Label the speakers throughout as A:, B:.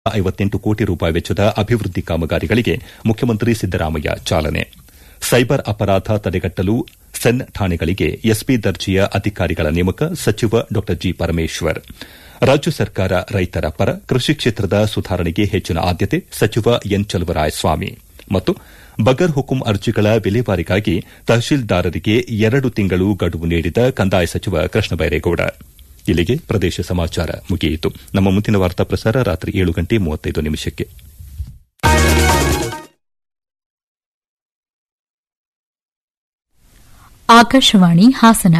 A: ಐವತ್ತೆಂಟು ಕೋಟಿ ರೂಪಾಯಿ ವೆಚ್ಚದ ಅಭಿವೃದ್ದಿ ಕಾಮಗಾರಿಗಳಿಗೆ ಮುಖ್ಯಮಂತ್ರಿ ಸಿದ್ದರಾಮಯ್ಯ ಚಾಲನೆ ಸೈಬರ್ ಅಪರಾಧ ತಡೆಗಟ್ಟಲು ಸೆನ್ ಠಾಣೆಗಳಿಗೆ ಎಸ್ಪಿ ದರ್ಜೆಯ ಅಧಿಕಾರಿಗಳ ನೇಮಕ ಸಚಿವ ಡಾ ಜಿ ಪರಮೇಶ್ವರ್ ರಾಜ್ಯ ಸರ್ಕಾರ ರೈತರ ಪರ ಕೃಷಿ ಕ್ಷೇತ್ರದ ಸುಧಾರಣೆಗೆ ಹೆಚ್ಚಿನ ಆದ್ಯತೆ ಸಚಿವ ಎನ್ ಚಲುವರಾಯಸ್ವಾಮಿ ಮತ್ತು ಬಗರ್ ಹುಕುಂ ಅರ್ಜಿಗಳ ವಿಲೇವಾರಿಗಾಗಿ ತಹಶೀಲ್ದಾರರಿಗೆ ಎರಡು ತಿಂಗಳು ಗಡುವು ನೀಡಿದ ಕಂದಾಯ ಸಚಿವ ಕೃಷ್ಣ ಬೈರೇಗೌಡ ಇಲ್ಲಿಗೆ ಪ್ರದೇಶ ಸಮಾಚಾರ ಮುಗಿಯಿತು ನಮ್ಮ ಮುಂದಿನ ವಾರ್ತಾ ಪ್ರಸಾರ ರಾತ್ರಿ ಏಳು ಗಂಟೆ ಮೂವತ್ತೈದು ನಿಮಿಷಕ್ಕೆ
B: ಆಕಾಶವಾಣಿ ಹಾಸನ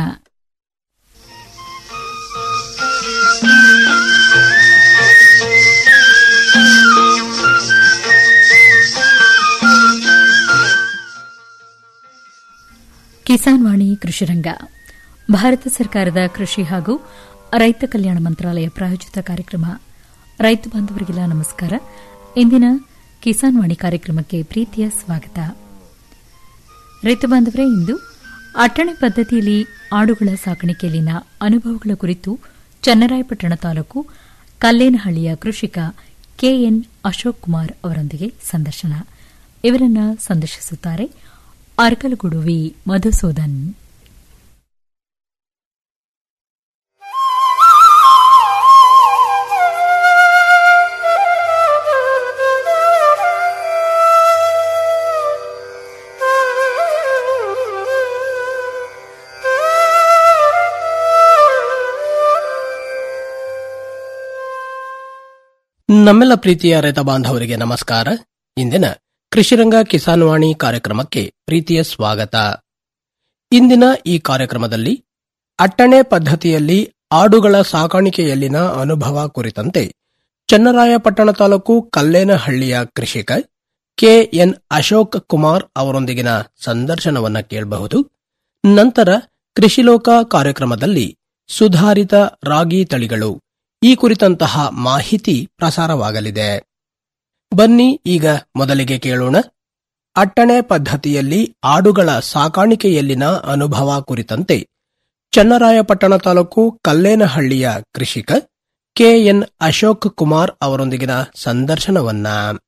B: ಕಿಸಾನ್ ವಾಣಿ ಕೃಷಿರಂಗ ಭಾರತ ಸರ್ಕಾರದ ಕೃಷಿ ಹಾಗೂ ರೈತ ಕಲ್ಯಾಣ ಮಂತ್ರಾಲಯ ಪ್ರಾಯೋಜಿತ ಕಾರ್ಯಕ್ರಮ ರೈತ ಬಾಂಧವರಿಗೆಲ್ಲ ನಮಸ್ಕಾರ ಇಂದಿನ ಕಿಸಾನ್ ವಾಣಿ ಕಾರ್ಯಕ್ರಮಕ್ಕೆ ಪ್ರೀತಿಯ ಸ್ವಾಗತ ರೈತ ಬಾಂಧವರೇ ಇಂದು ಅಟ್ಟಣೆ ಪದ್ದತಿಯಲ್ಲಿ ಆಡುಗಳ ಸಾಕಾಣಿಕೆಯಲ್ಲಿನ ಅನುಭವಗಳ ಕುರಿತು ಚನ್ನರಾಯಪಟ್ಟಣ ತಾಲೂಕು ಕಲ್ಲೇನಹಳ್ಳಿಯ ಕೃಷಿಕ ಕೆಎನ್ ಅಶೋಕ್ ಕುಮಾರ್ ಅವರೊಂದಿಗೆ ಸಂದರ್ಶನ ಇವರನ್ನ ಸಂದರ್ಶಿಸುತ್ತಾರೆ ಅರ್ಕಲಗೂಡು ವಿ ಮಧುಸೂದನ್
C: ನಮ್ಮೆಲ್ಲ ಪ್ರೀತಿಯ ರೈತ ಬಾಂಧವರಿಗೆ ನಮಸ್ಕಾರ ಇಂದಿನ ಕೃಷಿರಂಗ ಕಿಸಾನ್ ವಾಣಿ ಕಾರ್ಯಕ್ರಮಕ್ಕೆ ಪ್ರೀತಿಯ ಸ್ವಾಗತ ಇಂದಿನ ಈ ಕಾರ್ಯಕ್ರಮದಲ್ಲಿ ಅಟ್ಟಣೆ ಪದ್ಧತಿಯಲ್ಲಿ ಆಡುಗಳ ಸಾಕಾಣಿಕೆಯಲ್ಲಿನ ಅನುಭವ ಕುರಿತಂತೆ ಚನ್ನರಾಯಪಟ್ಟಣ ತಾಲೂಕು ಕಲ್ಲೇನಹಳ್ಳಿಯ ಕೃಷಿಕ ಕೆಎನ್ ಅಶೋಕ್ ಕುಮಾರ್ ಅವರೊಂದಿಗಿನ ಸಂದರ್ಶನವನ್ನ ಕೇಳಬಹುದು ನಂತರ ಕೃಷಿಲೋಕ ಕಾರ್ಯಕ್ರಮದಲ್ಲಿ ಸುಧಾರಿತ ರಾಗಿ ತಳಿಗಳು ಈ ಕುರಿತಂತಹ ಮಾಹಿತಿ ಪ್ರಸಾರವಾಗಲಿದೆ ಬನ್ನಿ ಈಗ ಮೊದಲಿಗೆ ಕೇಳೋಣ ಅಟ್ಟಣೆ ಪದ್ಧತಿಯಲ್ಲಿ ಆಡುಗಳ ಸಾಕಾಣಿಕೆಯಲ್ಲಿನ ಅನುಭವ ಕುರಿತಂತೆ ಚನ್ನರಾಯಪಟ್ಟಣ ತಾಲೂಕು ಕಲ್ಲೇನಹಳ್ಳಿಯ ಕೃಷಿಕ ಕೆಎನ್ ಅಶೋಕ್ ಕುಮಾರ್ ಅವರೊಂದಿಗಿನ ಸಂದರ್ಶನವನ್ನ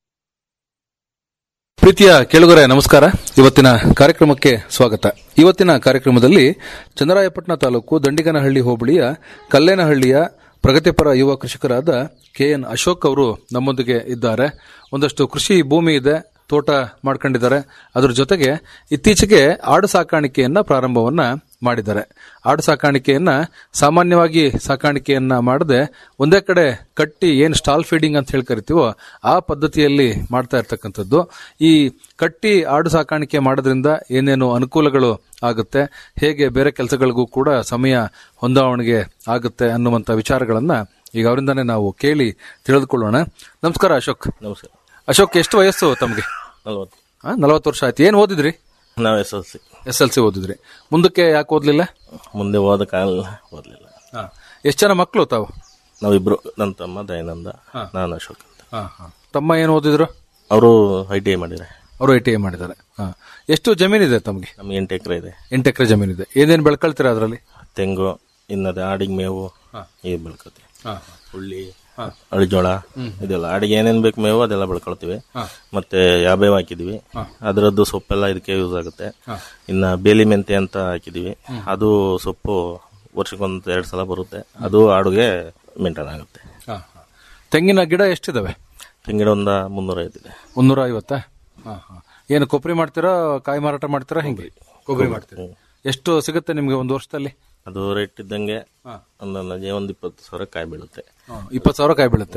D: ಪ್ರೀತಿಯ ಕೇಳುಗರೆ ನಮಸ್ಕಾರ ಇವತ್ತಿನ ಕಾರ್ಯಕ್ರಮಕ್ಕೆ ಸ್ವಾಗತ ಇವತ್ತಿನ ಕಾರ್ಯಕ್ರಮದಲ್ಲಿ ಚನ್ನರಾಯಪಟ್ಟಣ ತಾಲೂಕು ದಂಡಿಗನಹಳ್ಳಿ ಹೋಬಳಿಯ ಕಲ್ಲೇನಹಳ್ಳಿಯ ಪ್ರಗತಿಪರ ಯುವ ಕೃಷಿಕರಾದ ಕೆಎನ್ ಅಶೋಕ್ ಅವರು ನಮ್ಮೊಂದಿಗೆ ಇದ್ದಾರೆ ಒಂದಷ್ಟು ಕೃಷಿ ಭೂಮಿ ಇದೆ ತೋಟ ಮಾಡ್ಕೊಂಡಿದ್ದಾರೆ ಅದರ ಜೊತೆಗೆ ಇತ್ತೀಚೆಗೆ ಆಡು ಸಾಕಾಣಿಕೆಯನ್ನ ಪ್ರಾರಂಭವನ್ನ ಮಾಡಿದ್ದಾರೆ ಆಡು ಸಾಕಾಣಿಕೆಯನ್ನ ಸಾಮಾನ್ಯವಾಗಿ ಸಾಕಾಣಿಕೆಯನ್ನ ಮಾಡದೆ ಒಂದೇ ಕಡೆ ಕಟ್ಟಿ ಏನ್ ಸ್ಟಾಲ್ ಫೀಡಿಂಗ್ ಅಂತ ಹೇಳಿ ಕರಿತೀವೋ ಆ ಪದ್ಧತಿಯಲ್ಲಿ ಮಾಡ್ತಾ ಇರ್ತಕ್ಕಂಥದ್ದು ಈ ಕಟ್ಟಿ ಆಡು ಸಾಕಾಣಿಕೆ ಮಾಡೋದ್ರಿಂದ ಏನೇನು ಅನುಕೂಲಗಳು ಆಗುತ್ತೆ ಹೇಗೆ ಬೇರೆ ಕೆಲಸಗಳಿಗೂ ಕೂಡ ಸಮಯ ಹೊಂದಾವಣೆಗೆ ಆಗುತ್ತೆ ಅನ್ನುವಂಥ ವಿಚಾರಗಳನ್ನ ಈಗ ಅವರಿಂದಾನೇ ನಾವು ಕೇಳಿ ತಿಳಿದುಕೊಳ್ಳೋಣ ನಮಸ್ಕಾರ ಅಶೋಕ್
E: ನಮಸ್ಕಾರ
D: ಅಶೋಕ್ ಎಷ್ಟು ವಯಸ್ಸು ತಮಗೆ
E: ನಲ್ವತ್ತು
D: ನಲವತ್ತು ವರ್ಷ ಆಯ್ತು ಏನ್ ಓದಿದ್ರಿ
E: ನಾವು S L C
D: S L C ಓದಿದ್ರಿ ಮುಂದಕ್ಕೆ ಯಾಕೆ ಓದ್ಲಿಲ್ಲ
E: ಮುಂದೆ ಓದಕ್ಕಾಗಲ್ಲ ಓದಲಿಲ್ಲ
D: ಎಷ್ಟು ಜನ ಮಕ್ಕಳು ತಾವು
E: ನಾವಿಬ್ರು ನನ್ನ ತಮ್ಮ ದಯಾನಂದ ನಾನು ಅಶೋಕ್ ಅಂತ
D: ತಮ್ಮ ಏನು ಓದಿದ್ರು
E: ಅವರು ಐ ಟಿ ಐ ಮಾಡಿದ್ದಾರೆ
D: ಅವರು ಐ ಟಿ ಐ ಮಾಡಿದ್ದಾರೆ ಹಾ. ಎಷ್ಟು ಜಮೀನಿದೆ ತಮಗೆ
E: ನಮ್ಗೆ ಎಂಟು ಎಕರೆ ಇದೆ
D: ಎಂಟು ಎಕರೆ ಜಮೀನಿದೆ ಏನೇನು ಬೆಳ್ಕೊಳ್ತೀರಾ ಅದರಲ್ಲಿ
E: ತೆಂಗು ಇನ್ನದ ಆಡಿಗೆ ಮೇವು ಈ ಬೆಳ್ಕೊತೀವಿ ಹುಳ್ಳಿ ಅಳಿಜೋಳ ಇದೆಲ್ಲ ಆಡಿಗೆ ಏನೇನ್ ಬೇಕು ಮೇವು ಅದೆಲ್ಲ ಬೆಳ್ಕೊಳ್ತೀವಿ ಮತ್ತೆ ಯಾಬೇವು ಹಾಕಿದೀವಿ ಅದರದ್ದು ಸೊಪ್ಪೆಲ್ಲ ಇದಕ್ಕೆ ಯೂಸ್ ಆಗುತ್ತೆ ಇನ್ನ ಬೇಲಿ ಮೆಂತೆ ಅಂತ ಹಾಕಿದೀವಿ ಅದು ಸೊಪ್ಪು ವರ್ಷಕ್ಕೊಂದ್ ಎರಡ್ ಸಲ ಬರುತ್ತೆ ಅದು ಆಡುಗೆ ಮೇಂಟೈನ್ ಆಗುತ್ತೆ
D: ತೆಂಗಿನ ಗಿಡ ಎಷ್ಟಿದಾವೆ
E: ತೆಂಗಿನ ಒಂದ ಮುನ್ನೂರ ಐದಿದೆ
D: ಮುನ್ನೂರ ಐವತ್ತಾ ಏನು ಕೊಬ್ಬರಿ ಮಾಡ್ತೀರಾ ಕಾಯಿ ಮಾರಾಟ ಮಾಡ್ತೀರಾ ಹಿಂಗೆ ಕೊಬ್ಬರಿ ಮಾಡ್ತೀರಾ ಎಷ್ಟು ಸಿಗುತ್ತೆ ನಿಮ್ಗೆ ಒಂದು ವರ್ಷದಲ್ಲಿ
E: ಅದು ರೇಟ್ ಇದ್ದಂಗೆ ಒಂದೊಂದು ಒಂದ್ ಇಪ್ಪತ್ತು ಸಾವಿರ ಕಾಯಿ ಬೀಳುತ್ತೆ
D: ಇಪ್ಪತ್ತು ಸಾವಿರ ಕಾಯಿ ಬೀಳುತ್ತೆ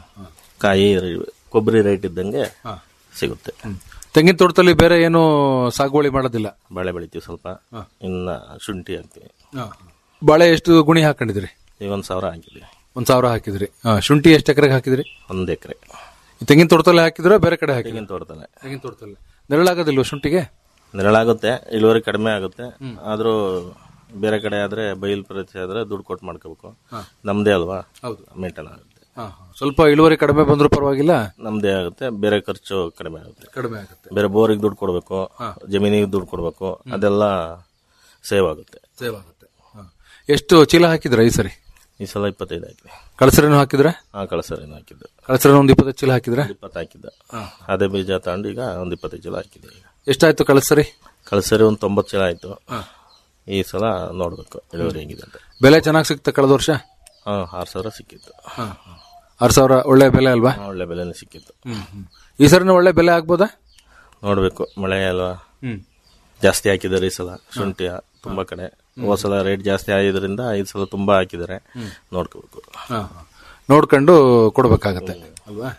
E: ಕಾಯಿ ರೆ- ಕೊಬ್ಬರಿ ರೇಟ್ ಇದ್ದಂಗೆ ಸಿಗುತ್ತೆ
D: ತೆಂಗಿನ ತೋಟದಲ್ಲಿ ಬೇರೆ ಏನು ಸಾಗುವಳಿ ಮಾಡೋದಿಲ್ಲ
E: ಬಾಳೆ ಬೆಳಿತೀವಿ ಸ್ವಲ್ಪ ಇನ್ನ ಶುಂಠಿ ಹಾಕ್ತೀವಿ
D: ಬಾಳೆ ಎಷ್ಟು ಗುಣಿ ಹಾಕೊಂಡಿದ್ರಿ
E: ಈಗ ಒಂದ್ ಸಾವಿರ ಹಾಕಿದ್ವಿ
D: ಒಂದ್ ಸಾವಿರ ಹಾಕಿದ್ರಿ ಹಾ, ಶುಂಠಿ ಎಷ್ಟು ಎಕರೆಗೆ ಹಾಕಿದ್ರಿ
E: ಒಂದ್ ಎಕರೆ
D: ಈ ತೆಂಗಿನ ತೋಟದಲ್ಲಿ ಹಾಕಿದ್ರ ಬೇರೆ ಕಡೆ ಹಾಕಿದ್ರಿ
E: ತೆಂಗಿನ ತೋಟದಲ್ಲೇ
D: ತೆಂಗಿನ ತೋಟದಲ್ಲಿ ನೆರಳಾಗೋದಿಲ್ವ ಶುಂಠಿಗೆ
E: ನೆರಳಾಗುತ್ತೆ ಇಳುವರಿ ಕಡಿಮೆ ಆಗುತ್ತೆ ಆದ್ರೂ ಬೇರೆ ಕಡೆ ಆದ್ರೆ ಬಯಲು ಪ್ರದೇಶ ಆದ್ರೆ ದುಡ್ಡು ಕೊಟ್ಟು ಮಾಡ್ಕೋಬೇಕು ನಮ್ದೇ ಅಲ್ವಾ ಮೇಂಟೈನ್ ಆಗುತ್ತೆ
D: ಸ್ವಲ್ಪ ಇಳುವರಿ ಕಡಿಮೆ ಬಂದ್ರೂ ಪರವಾಗಿಲ್ಲ
E: ನಮ್ದೇ ಆಗುತ್ತೆ ಬೇರೆ ಖರ್ಚು ಕಡಿಮೆ ಆಗುತ್ತೆ
D: ಕಡಿಮೆ ಆಗುತ್ತೆ
E: ಬೇರೆ ಬೋರಿಗೆ ದುಡ್ಡು ಕೊಡ್ಬೇಕು ಜಮೀನಿಗೆ ದುಡ್ಡು ಕೊಡ್ಬೇಕು ಅದೆಲ್ಲ ಸೇವ್ ಆಗುತ್ತೆ
D: ಸೇವ್ ಆಗುತ್ತೆ ಎಷ್ಟು ಚೀಲ ಹಾಕಿದ್ರ ಈ ಸರಿ
E: ಈ ಸಲ ಇಪ್ಪತ್ತೈದು ಹಾಕಿದೆ
D: ಕಳಸರೇನು ಹಾಕಿದ್ರೆ
E: ಹಾ ಕಳಸರೇನು ಹಾಕಿದ್ದು
D: ಕಳಸರೇನು ಒಂದು ಇಪ್ಪತ್ತೈದು ಚೀಲ ಹಾಕಿದ್ರೆ
E: ಇಪ್ಪತ್ತು ಹಾಕಿದ್ದ ಅದೇ ಬೀಜ ತಗೊಂಡು ಈಗ ಒಂದು ಇಪ್ಪತ್ತೈದು ಚೀಲ ಹಾಕಿದೆ ಈಗ
D: ಎಷ್ಟಾಯ್ತು ಕಳಸರಿ
E: ಕಳಸರಿ ಒಂದು ತೊಂಬತ್ತು ಚೀಲ ಆಯ್ತು ಈ ಸಲ ನೋಡ್ಬೇಕು ಇಳುವರಿ ಹೆಂಗಿದೆ ಅಂತ
D: ಬೆಲೆ ಚೆನ್ನಾಗಿ ಸಿಕ್ತ ಕಳೆದ ವರ್ಷ
E: ಹಾ ಆರು ಸಾವಿರ ಸಿಕ್ಕಿತ್ತು
D: ಆರು ಸಾವಿರ ಒಳ್ಳೆ ಬೆಲೆ ಅಲ್ವಾ
E: ಹಾ, ಒಳ್ಳೆ ಬೆಲೆನೇ ಸಿಕ್ಕಿತ್ತು
D: ಈ ಸರಿನೂ ಒಳ್ಳೆ ಬೆಲೆ ಆಗ್ಬೋದಾ
E: ನೋಡ್ಬೇಕು ಮಳೆ ಅಲ್ವಾ ಜಾಸ್ತಿ ಹಾಕಿದ್ದಾರೆ ಈ ಸಲ ಶುಂಠಿ ತುಂಬಾ ಕಡೆ ಹೋದ ಸಲ ರೇಟ್ ಜಾಸ್ತಿ ಆಗಿದ್ರಿಂದ ಈ ಸಲ ತುಂಬಾ ಹಾಕಿದ್ದಾರೆ ನೋಡ್ಕೋಬೇಕು
D: ನೋಡ್ಕೊಂಡು ಕೊಡ್ಬೇಕಾಗತ್ತೆ ಅಲ್ವಾ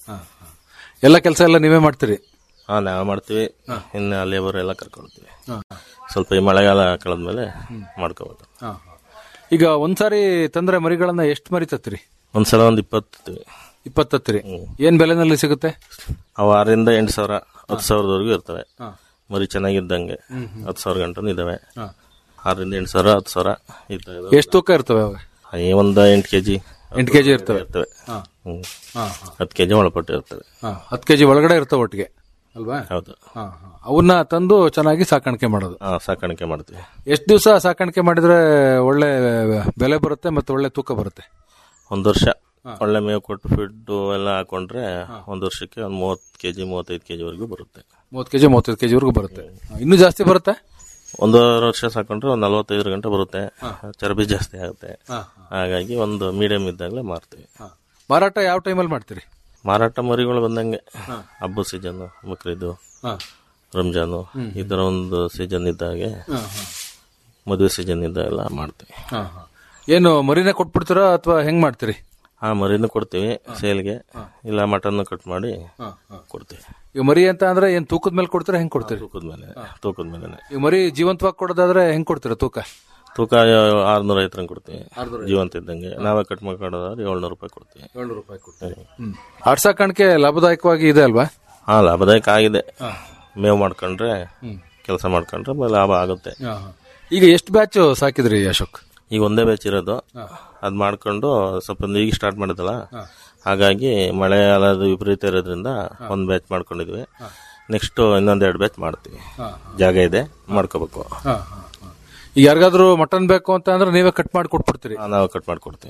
D: ಎಲ್ಲ ಕೆಲಸ ಎಲ್ಲ ನೀವೇ ಮಾಡ್ತೀರಿ
E: ಹಾ ನಾವು ಮಾಡ್ತೀವಿ ಇನ್ನು ಲೇಬರ್ ಎಲ್ಲ ಕರ್ಕೊಳ್ತೀವಿ ಸ್ವಲ್ಪ ಈ ಮಳೆಗಾಲ ಕಳೆದ್ಮೇಲೆ ಮಾಡ್ಕೋಬೇಕು
D: ಈಗ ಒಂದ್ಸಾರಿ ತಂದ್ರೆ ಮರಿಗಳನ್ನ ಎಷ್ಟು ಮರಿ ತತ್ತೀರಿ
E: ಒಂದ್ಸಲ ಒಂದ್ ಇಪ್ಪತ್ತು
D: ಇಪ್ಪತ್ತತ್ತೀರಿ ಏನ್ ಬೆಲೆನಲ್ಲಿ ಸಿಗುತ್ತೆ
E: ಅವು ಆರರಿಂದ ಎಂಟು ಸಾವಿರ ಹತ್ತು ಸಾವಿರದವರೆಗೂ ಇರ್ತವೆ ಮರಿ ಚೆನ್ನಾಗಿದ್ದಂಗೆ ಹತ್ತು ಸಾವಿರ ಗಂಟನೂ ಇದಾವೆ ಆರರಿಂದ ಎಂಟು ಸಾವಿರ ಹತ್ತು ಸಾವಿರ ಇರ್ತವೆ
D: ಎಷ್ಟು ತೂಕ ಇರ್ತವೆ ಅವಾಗ
E: ಈ ಒಂದು ಎಂಟು ಕೆಜಿ
D: ಎಂಟು ಕೆಜಿ ಇರ್ತವೆ
E: ಇರ್ತವೆ ಹ್ಮ್ ಹತ್ತು ಕೆಜಿ ಒಳಪಟ್ಟು ಇರ್ತವೆ
D: ಹತ್ತು ಕೆಜಿ ಒಳಗಡೆ ಇರ್ತವೆ ಒಟ್ಟಿಗೆ ಅಲ್ವಾ
E: ಹೌದು
D: ಅವನ್ನ ತಂದು ಚೆನ್ನಾಗಿ ಸಾಕಾಣಿಕೆ ಮಾಡೋದು
E: ಹಾ ಸಾಕಾಣಿಕೆ ಮಾಡ್ತೀವಿ
D: ಎಷ್ಟು ದಿವಸ ಸಾಕಾಣಿಕೆ ಮಾಡಿದ್ರೆ ಒಳ್ಳೆ ಬೆಲೆ ಬರುತ್ತೆ ಮತ್ತೆ ಒಳ್ಳೆ ತೂಕ ಬರುತ್ತೆ
E: ಒಂದ್ ವರ್ಷ ಒಳ್ಳೆ ಮೇವು ಕೊಟ್ಟು ಫಿಡ್ ಎಲ್ಲ ಹಾಕೊಂಡ್ರೆ ಒಂದ್ ವರ್ಷಕ್ಕೆ ಒಂದ್ ಮೂವತ್ ಕೆಜಿ ಮೂವತ್ತೈದು ಕೆಜಿ ವರೆಗೂ ಬರುತ್ತೆ
D: ಮೂವತ್ತು ಕೆಜಿ ಮೂವತ್ತೈದು ಕೆಜಿ ವರೆಗೂ ಬರುತ್ತೆ ಇನ್ನೂ ಜಾಸ್ತಿ ಬರುತ್ತೆ
E: ಒಂದೂವರೆ ವರ್ಷ ಸಾಕೊಂಡ್ರೆ ಒಂದ್ ನಲವತ್ತೈದು ಗಂಟೆ ಬರುತ್ತೆ ಚರ್ಬಿ ಜಾಸ್ತಿ ಆಗುತ್ತೆ ಹಾಗಾಗಿ ಒಂದು ಮೀಡಿಯಂ ಇದ್ದಾಗಲೇ ಮಾರ್ತೀವಿ
D: ಮಾರಾಟ ಯಾವ ಟೈಮಲ್ಲಿ ಮಾಡ್ತೀರಿ
E: ಮಾರಾಟ ಮರಿಗಳು ಬಂದಂಗೆ ಹಬ್ಬ ಸೀಸನ್ ಬಕ್ರೀದು ರಂಜಾನು ಈ ತರ ಒಂದು ಸೀಸನ್ ಇದ್ದಾಗೆ ಮದುವೆ ಸೀಸನ್ ಇದ್ದಾಗೆಲ್ಲ ಮಾಡ್ತೀವಿ
D: ಏನು ಮರಿನೇ ಕೊಟ್ಬಿಡ್ತೀರಾ ಅಥವಾ ಹೆಂಗ್ ಮಾಡ್ತೀರಿ
E: ಆ ಮರಿನೂ ಕೊಡ್ತೀವಿ ಸೇಲ್ಗೆ ಇಲ್ಲ ಮಟನ್ ಕಟ್ ಮಾಡಿ ಕೊಡ್ತೀವಿ
D: ಈಗ ಮರಿ ಅಂತ ಅಂದ್ರೆ ಏನ್ ತೂಕದ ಮೇಲೆ ಕೊಡ್ತೀರಾ ಹೆಂಗ್ ಕೊಡ್ತೀರಿ
E: ತೂಕದ ಮೇಲೆ ತೂಕದ ಮೇಲೆ
D: ಈಗ ಮರಿ ಜೀವಂತವಾಗಿ ಕೊಡೋದಾದ್ರೆ ಹೆಂಗ್ ಕೊಡ್ತೀರಾ ತೂಕ
E: ತೂಕ ಆರ್ನೂರ ಐವತ್ತರಂಗೆ ಕೊಡ್ತೀವಿ ಜೀವಂತ ಇದ್ದಂಗೆ ನಾವೇ ಕಟ್ ಮಾಡ್ಕೊಡೋದಾದ್ರೆ ಏಳ್ನೂರು ರೂಪಾಯಿ ಕೊಡ್ತೀವಿ
D: ಏಳ್ನೂರು ರೂಪಾಯಿ ಕೊಡ್ತೀವಿ ಆಡ್ ಸಾಕಾಣಿಕೆ ಲಾಭದಾಯಕವಾಗಿ ಇದೆ ಅಲ್ವಾ
E: ಹಾ ಲಾಭದಾಯಕ ಆಗಿದೆ ಮೇವು ಮಾಡ್ಕೊಂಡ್ರೆ ಕೆಲಸ ಮಾಡ್ಕೊಂಡ್ರೆ ಲಾಭ ಆಗುತ್ತೆ
D: ಈಗ ಎಷ್ಟು ಬ್ಯಾಚ್ ಸಾಕಿದ್ರಿ ಅಶೋಕ್
E: ಈಗ ಒಂದೇ ಬ್ಯಾಚ್ ಇರೋದು ಅದ್ ಮಾಡ್ಕೊಂಡು ಸ್ವಲ್ಪ ಒಂದು ಈಗ ಸ್ಟಾರ್ಟ್ ಮಾಡಿದಲ್ಲ ಹಾಗಾಗಿ ಮಳೆ ಅಲ್ಲದು ವಿಪರೀತ ಇರೋದ್ರಿಂದ ಒಂದ್ ಬ್ಯಾಚ್ ಮಾಡ್ಕೊಂಡಿದ್ವಿ ನೆಕ್ಸ್ಟ್ ಇನ್ನೊಂದ್ ಎರಡು ಬ್ಯಾಚ್ ಮಾಡ್ತೀವಿ ಜಾಗ ಇದೆ ಮಾಡ್ಕೋಬೇಕು
D: ಈಗ ಯಾರಿಗಾದ್ರೂ ಮಟನ್ ಬೇಕು ಅಂತ ಅಂದ್ರೆ ನೀವೇ ಕಟ್ ಮಾಡಿ ಕೊಟ್ಬಿಡ್ತೀರಿ
E: ಆ, ನಾವು ಕಟ್ ಮಾಡ್ಕೊಡ್ತೀವಿ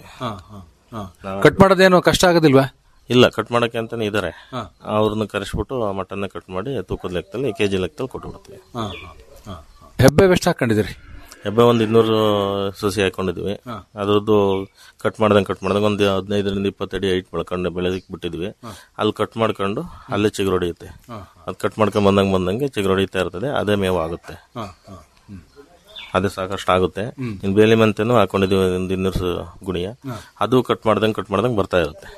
D: ಕಟ್ ಮಾಡೋದೇನು ಕಷ್ಟ ಆಗೋದಿಲ್ವಾ
E: ಇಲ್ಲ ಕಟ್ ಮಾಡಕ್ಕೆ ಅಂತಾನೆ ಇದಾರೆ ಅವ್ರನ್ನ ಕರೆಸ್ಬಿಟ್ಟು ಮಟನ್ ಕಟ್ ಮಾಡಿ ತೂಕದ ಲೆಕ್ಕದಲ್ಲಿ ಕೆಜಿ ಲೆಕ್ಕದಲ್ಲಿ ಕೊಟ್ಬಿಡ್ತೀವಿ
D: ಹೆಬ್ಬೆ ಎಷ್ಟು ಹಾಕೊಂಡಿದ್ದೀರಿ
E: ಹೆಬ್ಬೆ ಒಂದ್ ಇನ್ನೂರು ಸಸಿ ಹಾಕೊಂಡಿದ್ವಿ ಅದ್ರದ್ದು ಕಟ್ ಮಾಡ್ದಂಗೆ ಕಟ್ ಮಾಡ್ದಂಗೆ ಒಂದು ಹದಿನೈದರಿಂದ ಇಪ್ಪತ್ತಡಿ ಹೈಟ್ ಬೆಳ್ಕೊಂಡು ಬೆಳೆದಕ್ಕೆ ಬಿಟ್ಟಿದ್ವಿ ಅಲ್ಲಿ ಕಟ್ ಮಾಡ್ಕೊಂಡು ಅಲ್ಲೇ ಚಿಗುರು ಹೊಡೆಯುತ್ತೆ ಅದು ಕಟ್ ಮಾಡ್ಕೊಂಡ್ ಬಂದಂಗೆ ಬಂದಂಗೆ ಚಿಗುರು ಹೊಡಿತಾ ಇರ್ತದೆ ಅದೇ ಮೇವು ಆಗುತ್ತೆ ಅದೇ ಸಾಕಷ್ಟು ಆಗುತ್ತೆ ಇನ್ ಬೇಲಿ ಮೆಂತೆನೂ ಹಾಕೊಂಡಿದ್ವಿ ಒಂದು ಇನ್ನೂರು ಸ- ಗುಣಿಯ ಅದು ಕಟ್ ಮಾಡ್ದಂಗೆ ಕಟ್ ಮಾಡ್ದಂಗೆ ಬರ್ತಾ ಇರುತ್ತೆ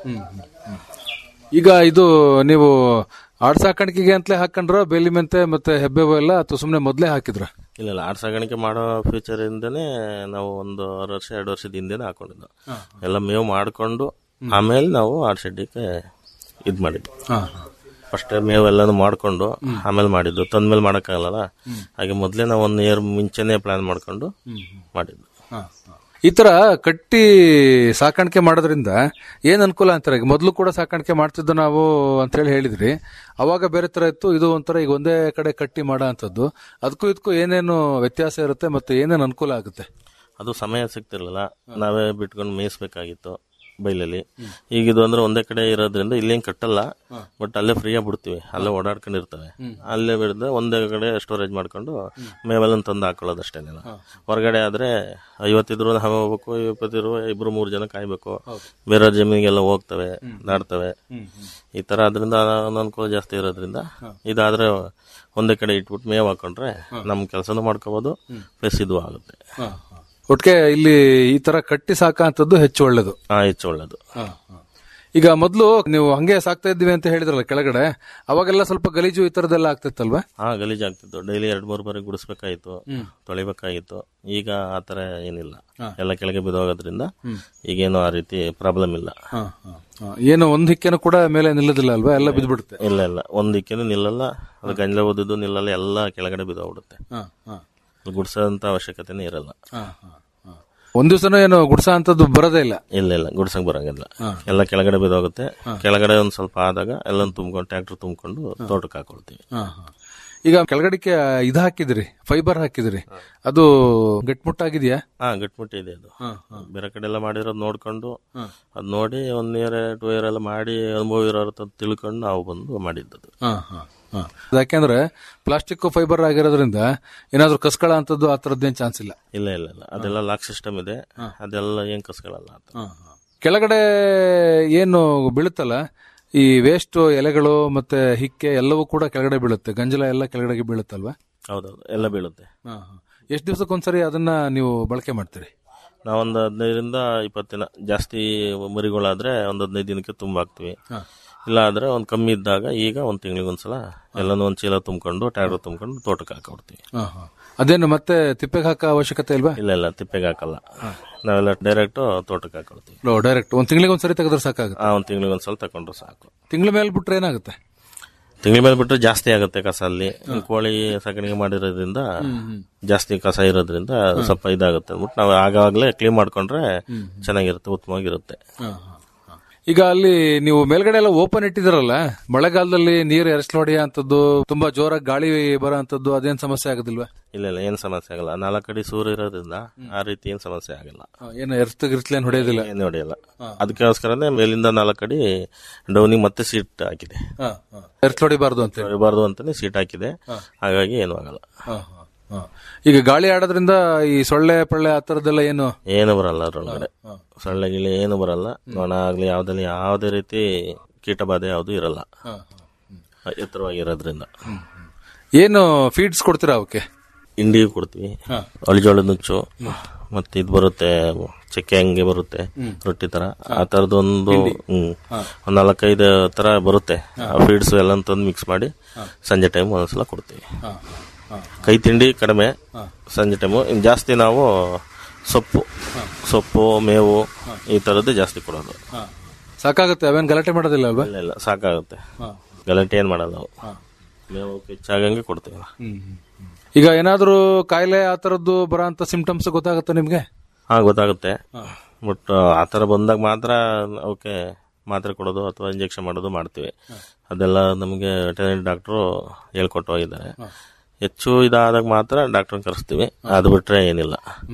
D: ಈಗ ಇದು ನೀವು ಆಡ್ ಸಾಕಾಣಿಕೆಗೆ ಅಂತಲೇ ಹಾಕೊಂಡ್ರ ಬೇಲಿ ಮೆಂತೆ ಮತ್ತೆ ಹೆಬ್ಬೆ ಎಲ್ಲ ಅಥವಾ ಸುಮ್ನೆ ಮೊದ್ಲೇ ಹಾಕಿದ್ರ
E: ಇಲ್ಲ ಇಲ್ಲ ಆಡ್ ಸಾಗಾಣಿಕೆ ಮಾಡೋ ಫ್ಯೂಚರ್ ಇಂದನೇ ನಾವು ಒಂದು ಆರು ವರ್ಷ ಎರಡು ವರ್ಷದ ಹಿಂದೆನೆ ಹಾಕೊಂಡಿದ್ದು ಎಲ್ಲ ಮೇವು ಮಾಡ್ಕೊಂಡು ಆಮೇಲೆ ನಾವು ಆಡ್ ಶೆಡ್ಡಿಗೆ ಇದ್ ಮಾಡಿದ್ವಿ ಫಸ್ಟ್ ಮೇವು ಎಲ್ಲಾನು ಮಾಡ್ಕೊಂಡು ಆಮೇಲೆ ಮಾಡಿದ್ದು ತಂದ್ಮೇಲೆ ಮಾಡಕ್ಕಾಗಲ್ಲ ಹಾಗೆ ಮೊದ್ಲೇ ನಾವು ಒಂದ್ ಇಯರ್ ಮುಂಚೆನೆ ಪ್ಲಾನ್ ಮಾಡ್ಕೊಂಡು ಮಾಡಿದ್ದು
D: ಈ ತರ ಕಟ್ಟಿ ಸಾಕಾಣಿಕೆ ಮಾಡೋದ್ರಿಂದ ಏನ್ ಅನುಕೂಲ ಅಂತಾರೆ ಈಗ ಮೊದ್ಲು ಕೂಡ ಸಾಕಾಣಿಕೆ ಮಾಡ್ತಿದ್ದು ನಾವು ಅಂತ ಹೇಳಿ ಹೇಳಿದ್ರಿ ಅವಾಗ ಬೇರೆ ತರ ಇತ್ತು ಇದು ಒಂಥರ ಈಗ ಒಂದೇ ಕಡೆ ಕಟ್ಟಿ ಮಾಡೋ ಅಂತದ್ದು ಅದಕ್ಕೂ ಇದಕ್ಕೂ ಏನೇನು ವ್ಯತ್ಯಾಸ ಇರುತ್ತೆ ಮತ್ತೆ ಏನೇನು ಅನುಕೂಲ ಆಗುತ್ತೆ
E: ಅದು ಸಮಯ ಸಿಗ್ತಿರ್ಲಿಲ್ಲ ನಾವೇ ಬಿಟ್ಕೊಂಡು ಮೇಯಿಸ್ಬೇಕಾಗಿತ್ತು ಬೈಲಲ್ಲಿ ಈಗ ಇದು ಅಂದ್ರೆ ಒಂದೇ ಕಡೆ ಇರೋದ್ರಿಂದ ಇಲ್ಲೇನ್ ಕಟ್ಟಲ್ಲ ಬಟ್ ಅಲ್ಲೇ ಫ್ರೀಯಾಗಿ ಬಿಡ್ತೀವಿ ಅಲ್ಲೇ ಓಡಾಡ್ಕೊಂಡಿರ್ತವೆ ಅಲ್ಲೇ ಬಿಡದೆ ಒಂದೇ ಕಡೆ ಸ್ಟೋರೇಜ್ ಮಾಡ್ಕೊಂಡು ಮೇವೆಲ್ಲ ತಂದು ಹಾಕೊಳ್ಳೋದು ಅಷ್ಟೇನಿಲ್ಲ ಹೊರಗಡೆ ಆದ್ರೆ ಐವತ್ತಿದ್ರು ನಾವೇ ಹೋಗ್ಬೇಕು ಇಪ್ಪತ್ತಿರು ಇಬ್ರು ಮೂರು ಜನ ಕಾಯ್ಬೇಕು ಬೇರೆ ಜಮೀನಿಗೆಲ್ಲ ಹೋಗ್ತವೆ ದಾಡ್ತವೆ ಈ ತರ ಅದರಿಂದ ಅನುಕೂಲ ಜಾಸ್ತಿ ಇರೋದ್ರಿಂದ ಇದಾದ್ರೆ ಒಂದೇ ಕಡೆ ಇಟ್ಬಿಟ್ಟು ಮೇವ್ ಹಾಕೊಂಡ್ರೆ ನಮ್ ಕೆಲಸನೂ ಮಾಡ್ಕೋಬಹುದು ಪ್ಲಸ್ ಇದು ಆಗುತ್ತೆ
D: ಒಟ್ಟಿಗೆ ಇಲ್ಲಿ ಈ ತರ ಕಟ್ಟಿ ಸಾಕಂತದ್ದು ಹೆಚ್ಚು ಒಳ್ಳೇದು
E: ಹಾ ಹೆಚ್ಚು ಒಳ್ಳೇದು
D: ಈಗ ಮೊದ್ಲು ನೀವು ಹಂಗೆ ಸಾಕ್ತಾ ಇದ್ವಿ ಅಂತ ಹೇಳಿದ್ರಲ್ಲ ಕೆಳಗಡೆ ಅವಾಗೆಲ್ಲ ಸ್ವಲ್ಪ ಗಲೀಜು ಈ ತರದೆಲ್ಲ ಆಗ್ತಿತ್ತಲ್ವಾ
E: ಹಾ ಗಲೀಜ್ ಆಗ್ತಿತ್ತು ಡೈಲಿ ಎರಡ್ ಮೂರು ಬಾರಿ ಗುಡಿಸ್ಬೇಕಾಗಿತ್ತು ತೊಳಿಬೇಕಾಗಿತ್ತು ಈಗ ಆತರ ಏನಿಲ್ಲ ಎಲ್ಲ ಕೆಳಗೆ ಬಿದ್ದೋಗೋದ್ರಿಂದ ಈಗೇನು ಆ ರೀತಿ ಪ್ರಾಬ್ಲಮ್ ಇಲ್ಲ
D: ಏನು ಒಂದ್ ಹಿಕ್ಕೇನು ಕೂಡ ಮೇಲೆ ನಿಲ್ಲದಿಲ್ಲ ಅಲ್ವಾ ಎಲ್ಲ ಬಿದ್ಬಿಡುತ್ತೆ
E: ಇಲ್ಲ ಇಲ್ಲ ಒಂದ್ ದಿಕ್ಕೇನು ನಿಲ್ಲಲ್ಲ ಅದು ಗಂಜಲ ಓದಿದ್ದು ನಿಲ್ಲಲ್ಲ ಎಲ್ಲ ಕೆಳಗಡೆ ಬಿದ್ದೋಗ್ಬಿಡುತ್ತೆ ಗುಡ್ಸೋಂತ ಅವಶ್ಯಕತೆನೇ ಇರಲ್ಲ
D: ಒಂದ್ ದಿವಸನೂ ಏನು ಗುಡ್ಸ ಅಂತದ್ದು ಬರೋದೇ ಇಲ್ಲ
E: ಇಲ್ಲ ಇಲ್ಲ ಗುಡ್ಸಂಗ್ ಬರಂಗಿಲ್ಲ ಎಲ್ಲ ಕೆಳಗಡೆ ಬಿದ್ದೋಗುತ್ತೆ ಕೆಳಗಡೆ ಒಂದ್ ಸ್ವಲ್ಪ ಆದಾಗ ಎಲ್ಲ ತುಂಬ್ಕೊಂಡು ಟ್ರ್ಯಾಕ್ಟರ್ ತುಂಬ್ಕೊಂಡು ತೋಟಕ್ಕೆ ಹಾಕೊಳ್ತೀವಿ
D: ಈಗ ಕೆಳಗಡೆಗೆ ಇದು ಹಾಕಿದ್ರಿ ಫೈಬರ್ ಹಾಕಿದ್ರಿ ಅದು ಗಟ್ಮುಟ್ಟಾಗಿದೆಯಾ
E: ಹಾ ಗಟ್ಮುಟ್ಟಿ ಇದೆ ಅದು ಬೇರೆ ಕಡೆ ಎಲ್ಲ ಮಾಡಿರೋದು ನೋಡ್ಕೊಂಡು ಅದ್ ನೋಡಿ ಒನ್ ಇಯರ್ ಟೂ ಇಯರ್ ಎಲ್ಲ ಮಾಡಿ ಅನುಭವ ಇರೋರು ಅಂತ ತಿಳ್ಕೊಂಡು ನಾವು ಬಂದು ಮಾಡಿದ್ದದು
D: ಯಾಕೆಂದ್ರೆ ಪ್ಲಾಸ್ಟಿಕ್ ಫೈಬರ್ ಆಗಿರೋದ್ರಿಂದ ಏನಾದ್ರೂ ಕಸ್ಕಳ ಅಂತದ್ದು ಆ ತರದ್ದೇನ್ ಚಾನ್ಸ್ ಇಲ್ಲ
E: ಇಲ್ಲ ಇಲ್ಲ ಇಲ್ಲ ಅದೆಲ್ಲ ಲಾಕ್ ಸಿಸ್ಟಮ್ ಇದೆ ಅದೆಲ್ಲ ಏನ್ ಕಸ್ಗಳಲ್ಲ ಅಂತ
D: ಕೆಳಗಡೆ ಏನು ಬೀಳುತ್ತಲ್ಲ ಈ ವೇಸ್ಟ್ ಎಲೆಗಳು ಮತ್ತೆ ಹಿಕ್ಕೆ ಎಲ್ಲವೂ ಕೂಡ ಕೆಳಗಡೆ ಬೀಳುತ್ತೆ ಗಂಜಲ ಎಲ್ಲ ಕೆಳಗಡೆಗೆ ಬೀಳುತ್ತಲ್ವಾ
E: ಹೌದೌದು ಎಲ್ಲ ಬೀಳುತ್ತೆ
D: ಎಷ್ಟು ದಿವಸಕ್ಕೊಂದ್ಸರಿ ಅದನ್ನ ನೀವು ಬಳಕೆ ಮಾಡ್ತೀರಿ
E: ನಾವೊಂದು ಹದಿನೈದರಿಂದ ಇಪ್ಪತ್ತು ದಿನ ಜಾಸ್ತಿ ಮರಿಗಳಾದ್ರೆ ಒಂದು ಹದಿನೈದು ದಿನಕ್ಕೆ ತುಂಬ ಹಾಕ್ತಿವಿ ಇಲ್ಲ ಆದ್ರೆ ಒಂದು ಕಮ್ಮಿ ಇದ್ದಾಗ ಈಗ ಒಂದು ತಿಂಗಳಿಗೊಂದ್ಸಲ ಎಲ್ಲನೂ ಒಂದು ಚೀಲ ತುಂಬಿಕೊಂಡು ಟ್ಯಾಕ್ಟರ್ ತುಂಬಿಕೊಂಡು ತೋಟಕ್ಕೆ ಹಾಕೊಡ್ತೀವಿ
D: ಅದೇನು ಮತ್ತೆ ತಿಪ್ಪೆಗೆ ಹಾಕೋ ಅವಶ್ಯಕತೆ ಇಲ್ವಾ
E: ಇಲ್ಲ ಇಲ್ಲ ತಿಪ್ಪೆಗೆ ಹಾಕಲ್ಲ ನಾವೆಲ್ಲ ಡೈರೆಕ್ಟ್ ತೋಟಕ್ಕೆ ಹಾಕೊಳ್ತೀವಿ
D: ಡೈರೆಕ್ಟ್ ಒಂದ್ ತಿಂಗಳಿಗೆ ಒಂದ್ಸರಿ ತೆಗೆದ್ರೆ ಸಾಕಾಗುತ್ತೆ
E: ಆ ಒಂದು ತಿಂಗಳಿಗೊಂದ್ಸಲ ತಗೊಂಡ್ರೆ ಸಾಕು
D: ತಿಂಗಳ ಮೇಲೆ ಬಿಟ್ರೆ ಏನಾಗುತ್ತೆ
E: ತಿಂಗಳ ಮೇಲೆ ಬಿಟ್ಟರೆ ಜಾಸ್ತಿ ಆಗುತ್ತೆ ಕಸ ಅಲ್ಲಿ ಕೋಳಿ ಸಾಕಾಣಿಕೆ ಮಾಡಿರೋದ್ರಿಂದ ಜಾಸ್ತಿ ಕಸ ಇರೋದ್ರಿಂದ ಸ್ವಲ್ಪ ಇದಾಗುತ್ತೆ ಅಂದ್ಬಿಟ್ಟು ನಾವು ಆಗಾಗ್ಲೇ ಕ್ಲೀನ್ ಮಾಡ್ಕೊಂಡ್ರೆ ಚೆನ್ನಾಗಿರುತ್ತೆ ಉತ್ತಮವಾಗಿರುತ್ತೆ
D: ಈಗ ಅಲ್ಲಿ ನೀವು ಮೇಲ್ಗಡೆ ಎಲ್ಲ ಓಪನ್ ಇಟ್ಟಿದಿರಲ್ಲ ಮಳೆಗಾಲದಲ್ಲಿ ನೀರು ಎರಸ್ಲೊಡೆಯ ಅಂತದ್ದು ತುಂಬಾ ಜೋರಾಗಿ ಗಾಳಿ ಬರೋ ಅಂತದ್ದು ಅದೇನ್ ಸಮಸ್ಯೆ ಆಗೋದಿಲ್ವಾ
E: ಇಲ್ಲ ಇಲ್ಲ ಏನ್ ಸಮಸ್ಯೆ ಆಗಲ್ಲ ನಾಲ್ಕು ಅಡಿ ಸೂರ್ಯ ಇರೋದ್ರಿಂದ ಆ ರೀತಿ ಏನ್ ಸಮಸ್ಯೆ ಆಗಲ್ಲ
D: ಏನು ಎರ್ತ್ ಗಿರ್ತ್ಲೇನ್ ಹೊಡೆಯೋದಿಲ್ಲ
E: ಏನು ಹೊಡೆಯಲ್ಲ ಅದಕ್ಕೋಸ್ಕರನೇ ಮೇಲಿಂದ ನಾಲ್ಕು ಅಡಿ ಡೌನಿಗೆ ಮತ್ತೆ ಸೀಟ್ ಹಾಕಿದೆ
D: ಎರ್ತ್ ಹೊಡಿಬಾರ್ದು ಅಂತ ಹೇಳಿ.
E: ಹೊಡಿಬಾರ್ದು ಅಂತಾನೆ ಸೀಟ್ ಹಾಕಿದೆ ಹಾಗಾಗಿ ಏನು ಆಗಲ್ಲ
D: ಈಗ ಗಾಳಿ ಆಡೋದ್ರಿಂದ ಈ ಸೊಳ್ಳೆ ಪಳ್ಳೆ ಆ ತರದ್ದೆಲ್ಲ ಏನು
E: ಏನು ಬರಲ್ಲ ಅದ್ರೊಳಗಡೆ ಸೊಳ್ಳೆ ಗಿಳಿ ಏನು ಬರಲ್ಲ ನೊಣ ಆಗ್ಲಿ ಯಾವ್ದಲ್ಲಿ ಯಾವುದೇ ರೀತಿ ಕೀಟಬಾಧೆ ಯಾವುದು ಇರಲ್ಲ ಎತ್ತರವಾಗಿರೋದ್ರಿಂದ
D: ಏನು ಫೀಡ್ಸ್ ಕೊಡ್ತೀರಾ ಅವಕ್ಕೆ
E: ಹಿಂಡಿ ಕೊಡ್ತೀವಿ ಅಳಿಜೋಳದ ನುಚ್ಚು ಮತ್ತೆ ಇದು ಬರುತ್ತೆ ಚಕ್ಕೆ ಹಂಗೆ ಬರುತ್ತೆ ರೊಟ್ಟಿ ತರ ಆ ತರದೊಂದು ಹ್ಮ್ ಒಂದ್ ನಾಲ್ಕೈದು ತರ ಬರುತ್ತೆ ಆ ಫೀಡ್ಸ್ ಎಲ್ಲ ತಂದು ಮಿಕ್ಸ್ ಮಾಡಿ ಸಂಜೆ ಟೈಮ್ ಒಂದೊಂದ್ಸಲ ಕೊಡ್ತೀವಿ ಕೈ ತಿಂಡಿ ಕಡಿಮೆ ಸಂಜೆ ಟೈಮು ಇನ್ನು ಜಾಸ್ತಿ ನಾವು ಸೊಪ್ಪು ಸೊಪ್ಪು ಮೇವು ಈ ತರದ್ದು ಜಾಸ್ತಿ ಕೊಡೋದು
D: ಸಾಕಾಗುತ್ತೆ ಅವೇನ್ ಗಲಾಟೆ ಮಾಡೋದಿಲ್ಲ ಅಲ್ವಾ
E: ಇಲ್ಲ ಇಲ್ಲ ಸಾಕಾಗುತ್ತೆ ಗಲಾಟೆ ಏನ್ ಮಾಡಲ್ಲ ನಾವು ಮೇವು ಹೆಚ್ಚಾಗಂಗೆ ಕೊಡ್ತೀವಿ
D: ಈಗ ಏನಾದ್ರೂ ಕಾಯಿಲೆ ಆ ತರದ್ದು ಬರೋ ಅಂತ ಸಿಂಪ್ಟಮ್ಸ್ ಗೊತ್ತಾಗುತ್ತೆ ನಿಮ್ಗೆ
E: ಹಾ ಗೊತ್ತಾಗುತ್ತೆ ಬಟ್ ಆ ಥರ ಬಂದಾಗ ಮಾತ್ರ ಅವಕ್ಕೆ ಮಾತ್ರೆ ಕೊಡೋದು ಅಥವಾ ಇಂಜೆಕ್ಷನ್ ಮಾಡೋದು ಮಾಡ್ತೀವಿ ಅದೆಲ್ಲ ನಮಗೆ ವೆಟರ್ನರಿ ಡಾಕ್ಟ್ರು ಹೇಳ್ಕೊಟ್ಟು ಹೋಗಿದ್ದಾರೆ ಹೆಚ್ಚು ಇದಾದಾಗ ಮಾತ್ರ ಡಾಕ್ಟ್ರನ್ನ ಕರೆಸ್ತೀವಿ ಅದು ಬಿಟ್ರೆ ಏನಿಲ್ಲ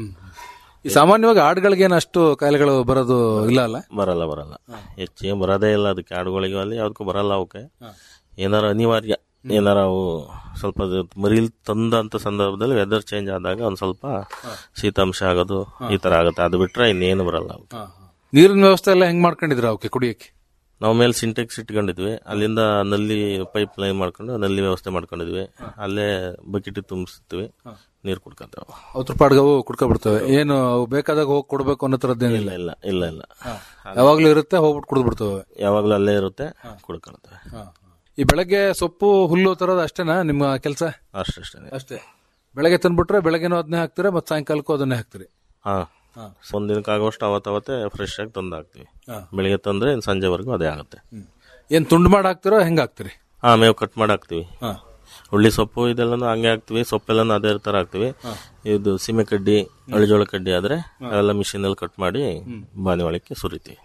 D: ಈ ಸಾಮಾನ್ಯವಾಗಿ ಆಡುಗಳಿಗೇನು ಅಷ್ಟು ಕಾಯಿಲೆಗಳು ಬರೋದು ಇಲ್ಲ ಅಲ್ಲ
E: ಬರಲ್ಲ ಬರಲ್ಲ ಹೆಚ್ಚೇನು ಬರೋದೇ ಇಲ್ಲ ಅದಕ್ಕೆ ಆಡುಗಳಿಗೆ ಅಲ್ಲಿ ಯಾವ್ದಕ್ಕೂ ಬರಲ್ಲ ಅವಕ್ಕೆ ಏನಾರ ಅನಿವಾರ್ಯ ಏನಾರ ಅವು ಸ್ವಲ್ಪ ಅದು ಮರಿಲ್ ತಂದಂತ ಸಂದರ್ಭದಲ್ಲಿ ವೆದರ್ ಚೇಂಜ್ ಆದಾಗ ಒಂದ್ ಸ್ವಲ್ಪ ಶೀತಾಂಶ ಆಗೋದು ಈ ತರ ಆಗುತ್ತೆ ಅದು ಬಿಟ್ರೆ ಇನ್ನೇನು ಬರಲ್ಲ ಅವಕ್ಕೆ
D: ನೀರಿನ ವ್ಯವಸ್ಥೆ ಎಲ್ಲ ಹೆಂಗ್ ಮಾಡ್ಕೊಂಡಿದ್ರ ಅವಕ್ಕೆ ಕುಡಿಯಕ್ಕೆ
E: ನಾವು ಮೇಲೆ ಸಿಂಟೆಕ್ಸ್ ಇಟ್ಕೊಂಡಿದ್ವಿ ಅಲ್ಲಿಂದ ನಲ್ಲಿ ಪೈಪ್ ಲೈನ್ ಮಾಡ್ಕೊಂಡು ನಲ್ಲಿ ವ್ಯವಸ್ಥೆ ಮಾಡ್ಕೊಂಡಿದ್ವಿ ಅಲ್ಲೇ ಬಕೆಟ್ ತುಂಬಿಸ್ತೀವಿ ನೀರು ಕುಡ್ಕೊಂತೇವೆ
D: ಅವ್ರ ಪಾಡ್ಗೆ ಅವು ಕುಡ್ಕೊಬಿಡ್ತವೆ ಏನು ಅವು ಬೇಕಾದಾಗ ಹೋಗಿ ಕೊಡ್ಬೇಕು ಅನ್ನೋ ತರದ್ದೇನಿಲ್ಲ
E: ಇಲ್ಲ ಇಲ್ಲ ಇಲ್ಲ ಇಲ್ಲ
D: ಯಾವಾಗ್ಲೂ ಇರುತ್ತೆ ಹೋಗ್ಬಿಟ್ಟು ಕುಡಿದ್ಬಿಡ್ತವೆ
E: ಯಾವಾಗ್ಲೂ ಅಲ್ಲೇ ಇರುತ್ತೆ ಕುಡ್ಕೊಳ್ತೇವೆ
D: ಈ ಬೆಳಗ್ಗೆ ಸೊಪ್ಪು ಹುಲ್ಲು ತರೋದು ಅಷ್ಟೇನಾ ನಿಮ್ಮ ಕೆಲಸ
E: ಅಷ್ಟೇ
D: ಅಷ್ಟೇ ಬೆಳಗ್ಗೆ ತಂದ್ಬಿಟ್ರೆ ಬೆಳಗ್ಗೆನೂ ಅದನ್ನೇ ಹಾಕ್ತೀರಾ ಮತ್ತೆ ಸಾಯಂಕಾಲಕ್ಕೂ ಅದನ್ನೇ ಹಾಕ್ತೀರಿ
E: ಹಾ ಒಂದ್ ದಿನಕ್ಕೆ ಆಗೋಷ್ಟು ಅವತ್ತವತ್ತೆ ಫ್ರೆಶ್ ಆಗಿ ತಂದು ಹಾಕ್ತಿವಿ ಬೆಳಿಗ್ಗೆ ತಂದ್ರೆ ಇನ್ನು ಸಂಜೆವರೆಗೂ ಅದೇ ಆಗುತ್ತೆ
D: ಏನ್ ತುಂಡು ಮಾಡಿ ಹಾಕ್ತಿರೋ ಹೆಂಗ್ ಹಾಕ್ತೀರಿ
E: ಹಾ ಮೇವು ಕಟ್ ಮಾಡಿ ಹಾಕ್ತಿವಿ ಹುಳ್ಳಿ ಸೊಪ್ಪು ಇದೆಲ್ಲನೂ ಹಂಗೆ ಹಾಕ್ತಿವಿ ಸೊಪ್ಪೆಲ್ಲನೂ ಅದೇ ತರ ಹಾಕ್ತಿವಿ ಇದು ಸೀಮೆ ಕಡ್ಡಿ ಅಳಿಜೋಳ ಕಡ್ಡಿ ಆದ್ರೆ ಅವೆಲ್ಲ ಮಿಷಿನ್ ಅಲ್ಲಿ ಕಟ್ ಮಾಡಿ ಬಾನಿ ಒಳಕ್ಕೆ ಸುರಿತೀವಿ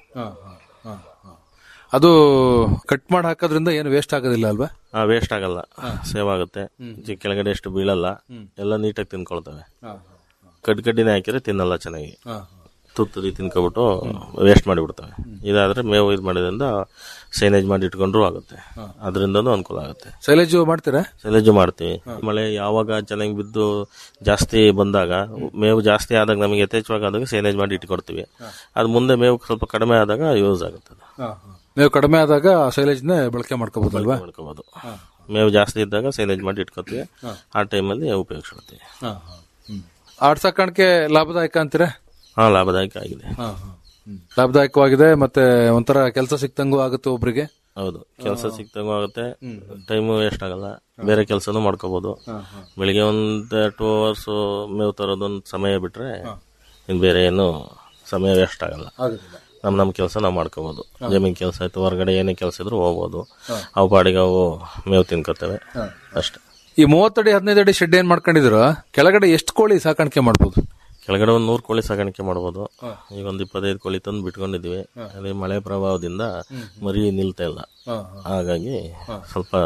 D: ಅದು ಕಟ್ ಮಾಡಿ ಹಾಕೋದ್ರಿಂದ ಏನು ವೇಸ್ಟ್ ಆಗೋದಿಲ್ಲ ಅಲ್ವಾ
E: ಹಾ ವೇಸ್ಟ್ ಆಗಲ್ಲ ಸೇವ್ ಆಗುತ್ತೆ ಜಿ- ಕೆಳಗಡೆ ಎಷ್ಟು ಬೀಳಲ್ಲ ಎಲ್ಲ ನೀಟಾಗಿ ತಿನ್ಕೊಳ್ತವೆ ಕಡ್ಡಿ ಕಡ್ಡಿನೇ ಹಾಕಿದ್ರೆ ತಿನ್ನಲ್ಲ ಚೆನ್ನಾಗಿ ತುತ್ತರಿ ತಿನ್ಕೊಬಿಟ್ಟು ವೇಸ್ಟ್ ಮಾಡಿಬಿಡ್ತವೆ ಇದಾದ್ರೆ ಮೇವು ಇದು ಮಾಡೋದ್ರಿಂದ ಸೈನೇಜ್ ಮಾಡಿ ಇಟ್ಕೊಂಡ್ರು ಆಗುತ್ತೆ ಅದರಿಂದನೂ ಅನುಕೂಲ ಆಗುತ್ತೆ
D: ಶೈಲೇಜು ಮಾಡ್ತೀರಾ
E: ಸೈಲೇಜು ಮಾಡ್ತೀವಿ ಮಳೆ ಯಾವಾಗ ಚೆನ್ನಾಗಿ ಬಿದ್ದು ಜಾಸ್ತಿ ಬಂದಾಗ ಮೇವು ಜಾಸ್ತಿ ಆದಾಗ ನಮಗೆ ಯಥೇಚ್ಛವಾಗಿ ಆದಾಗ ಸೈನೇಜ್ ಮಾಡಿ ಇಟ್ಕೊಡ್ತೀವಿ ಅದು ಮುಂದೆ ಮೇವು ಸ್ವಲ್ಪ ಕಡಿಮೆ ಆದಾಗ ಯೂಸ್ ಆಗುತ್ತೆ ಅದು.
D: ನೀವು ಕಡಿಮೆ ಆದಾಗ ಶೈಲೇಜ್ನೇ ಬಳಕೆ ಮಾಡ್ಕೋಬಹುದಲ್ವಾ
E: ಮಾಡ್ಕೋಬಹುದು ಮೇವು ಜಾಸ್ತಿ ಇದ್ದಾಗ ಸೈಲೇಜ್ ಮಾಡಿ ಇಟ್ಕೊತೀವಿ ಆ ಟೈಮಲ್ಲಿ ಉಪಯೋಗಿಸ್ಕೊಳ್ತೀವಿ
D: ಆಡ್ ಸಾಕಾಣಿಕೆ ಲಾಭದಾಯಕ ಅಂತೀರಾ
E: ಹಾ ಲಾಭದಾಯಕ ಆಗಿದೆ
D: ಲಾಭದಾಯಕವಾಗಿದೆ ಮತ್ತೆ ಒಂಥರ ಕೆಲಸ ಸಿಕ್ತಂಗೂ ಆಗುತ್ತೆ ಒಬ್ರಿಗೆ
E: ಹೌದು ಕೆಲಸ ಸಿಕ್ತಂಗೂ ಆಗುತ್ತೆ ಟೈಮು ವೇಸ್ಟ್ ಆಗಲ್ಲ ಬೇರೆ ಕೆಲಸನೂ ಮಾಡ್ಕೋಬಹುದು ಬೆಳಿಗ್ಗೆ ಒಂದ್ ಟೂ ಅವರ್ಸ್ ಮೇವು ತರೋದೊಂದು ಸಮಯ ಬಿಟ್ರೆ ಇನ್ ಬೇರೆ ಏನು ಸಮಯ ವೇಸ್ಟ್ ಆಗಲ್ಲ ನಮ್ ನಮ್ ಕೆಲಸ ನಾವು ಮಾಡ್ಕೋಬಹುದು ಜಮೀನ್ ಕೆಲಸ ಆಯ್ತು ಹೊರಗಡೆ ಏನೇ ಕೆಲಸ ಇದ್ರು ಹೋಗ್ಬೋದು ಅವು ಪಾಡಿಗೆ ಅವು ಮೇವು ತಿನ್ಕೋತೇವೆ ಅಷ್ಟೇ
D: ಈ ಮೂವತ್ತಡಿ ಹದಿನೈದು ಅಡಿ ಶೆಡ್ ಏನ್ ಮಾಡ್ಕೊಂಡಿದ್ರು ಕೆಳಗಡೆ ಎಷ್ಟು ಕೋಳಿ ಸಾಕಾಣಿಕೆ ಮಾಡ್ಬೋದು
E: ಕೆಳಗಡೆ ಒಂದ್ ನೂರು ಕೋಳಿ ಸಾಕಾಣಿಕೆ ಮಾಡ್ಬೋದು ಈಗ ಒಂದ್ ಇಪ್ಪತ್ತೈದು ಕೋಳಿ ತಂದು ಬಿಟ್ಕೊಂಡಿದ್ವಿ ಅದೇ ಮಳೆ ಪ್ರಭಾವದಿಂದ ಮರಿ ನಿಲ್ತಾ ಇಲ್ಲ ಹಾಗಾಗಿ ಸ್ವಲ್ಪ